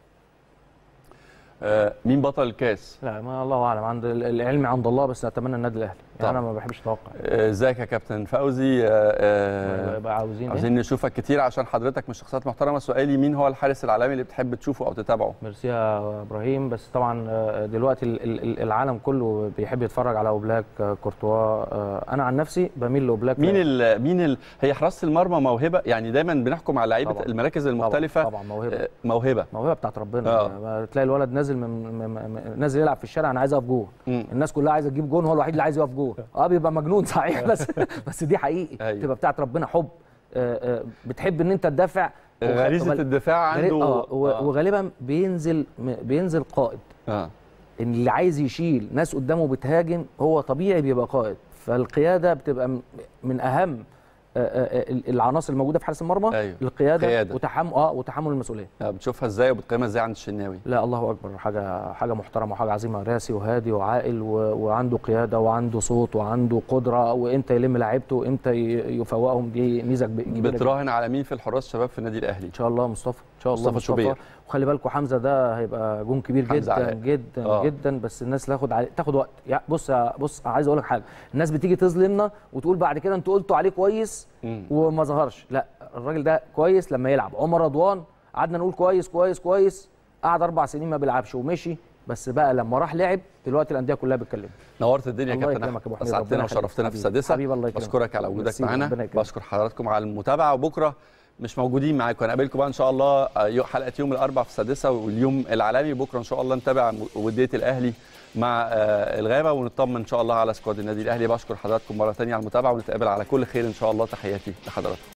آه مين بطل الكاس لا ما الله اعلم عند ال- العلم عند الله بس اتمنى النادي الاهلي يعني انا طبعا. ما بحبش اتوقع آه، ازيك يا كابتن فوزي آه آه يبقى عاوزين إيه؟ عاوزين نشوفك كتير عشان حضرتك من شخصيات محترمه سؤالي مين هو الحارس العالمي اللي بتحب تشوفه او تتابعه ميرسي يا ابراهيم بس طبعا آه، دلوقتي ال- ال- العالم كله بيحب يتفرج على اوبلاك آه، كورتوا آه، انا عن نفسي بميل لاوبلاك مين ال مين ال هي حراسه المرمى موهبه يعني دايما بنحكم على لعيبه طبعاً. المراكز المختلفه طبعا, طبعا موهبه آه، موهبه موهبه بتاعت ربنا آه. يعني تلاقي الولد نازل من من- من نازل يلعب في الشارع انا عايز اقف جون مم. الناس كلها عايزه تجيب جون هو الوحيد اللي عايز يقف جون اه بيبقى مجنون صحيح بس بس دي حقيقي أيوة. تبقى بتاعت ربنا حب آه، آه، بتحب ان انت تدافع وخ- غريزه وغال- الدفاع غري- عنده اه و- وغالبا بينزل م- بينزل قائد اه ان اللي عايز يشيل ناس قدامه بتهاجم هو طبيعي بيبقى قائد فالقياده بتبقى م- من اهم آه، آه، ال- العناصر الموجوده في حارس المرمى أيوة. القياده قيادة. وتحمل اه وتحمل المسؤوليه آه، بتشوفها ازاي وبتقيمها ازاي عند الشناوي لا الله اكبر حاجه حاجه محترمه وحاجه عظيمه راسي وهادي وعاقل و... وعنده قياده وعنده صوت وعنده قدره وامتى يلم لعيبته وامتى ي- يفوقهم دي ميزه كب- كبيره جدا. بتراهن على مين في الحراس شباب في النادي الاهلي ان شاء الله مصطفى ان شاء الله مصطفى شوبير. وخلي بالكم حمزه ده هيبقى جون كبير حمزة جدا علاء. جدا آه. جدا بس الناس تاخد عليه تاخد وقت يعني بص يا- بص عايز اقول لك حاجه الناس بتيجي تظلمنا وتقول بعد كده انتوا قلتوا عليه كويس مم. وما ظهرش لا الراجل ده كويس لما يلعب عمر رضوان قعدنا نقول كويس كويس كويس قعد اربع سنين ما بيلعبش ومشي بس بقى لما راح لعب دلوقتي الانديه كلها بتكلمه نورت الدنيا يا الله كابتن يكرمك احمد يا أبو حميد، اسعدتنا ربنا يخليك. وشرفتنا في حبيبي. السادسه حبيبي الله يكرمك. بشكرك على وجودك ميرسي، معانا ربنا يكرمك. بشكر حضراتكم على المتابعه وبكره مش موجودين معاكم هنقابلكم بقى ان شاء الله آه، حلقه يوم الاربعاء في السادسه واليوم العالمي بكره ان شاء الله نتابع وديه الاهلي مع آه، الغابه ونطمن ان شاء الله على سكواد النادي الاهلي بشكر حضراتكم مره ثانيه على المتابعه ونتقابل على كل خير ان شاء الله تحياتي لحضراتكم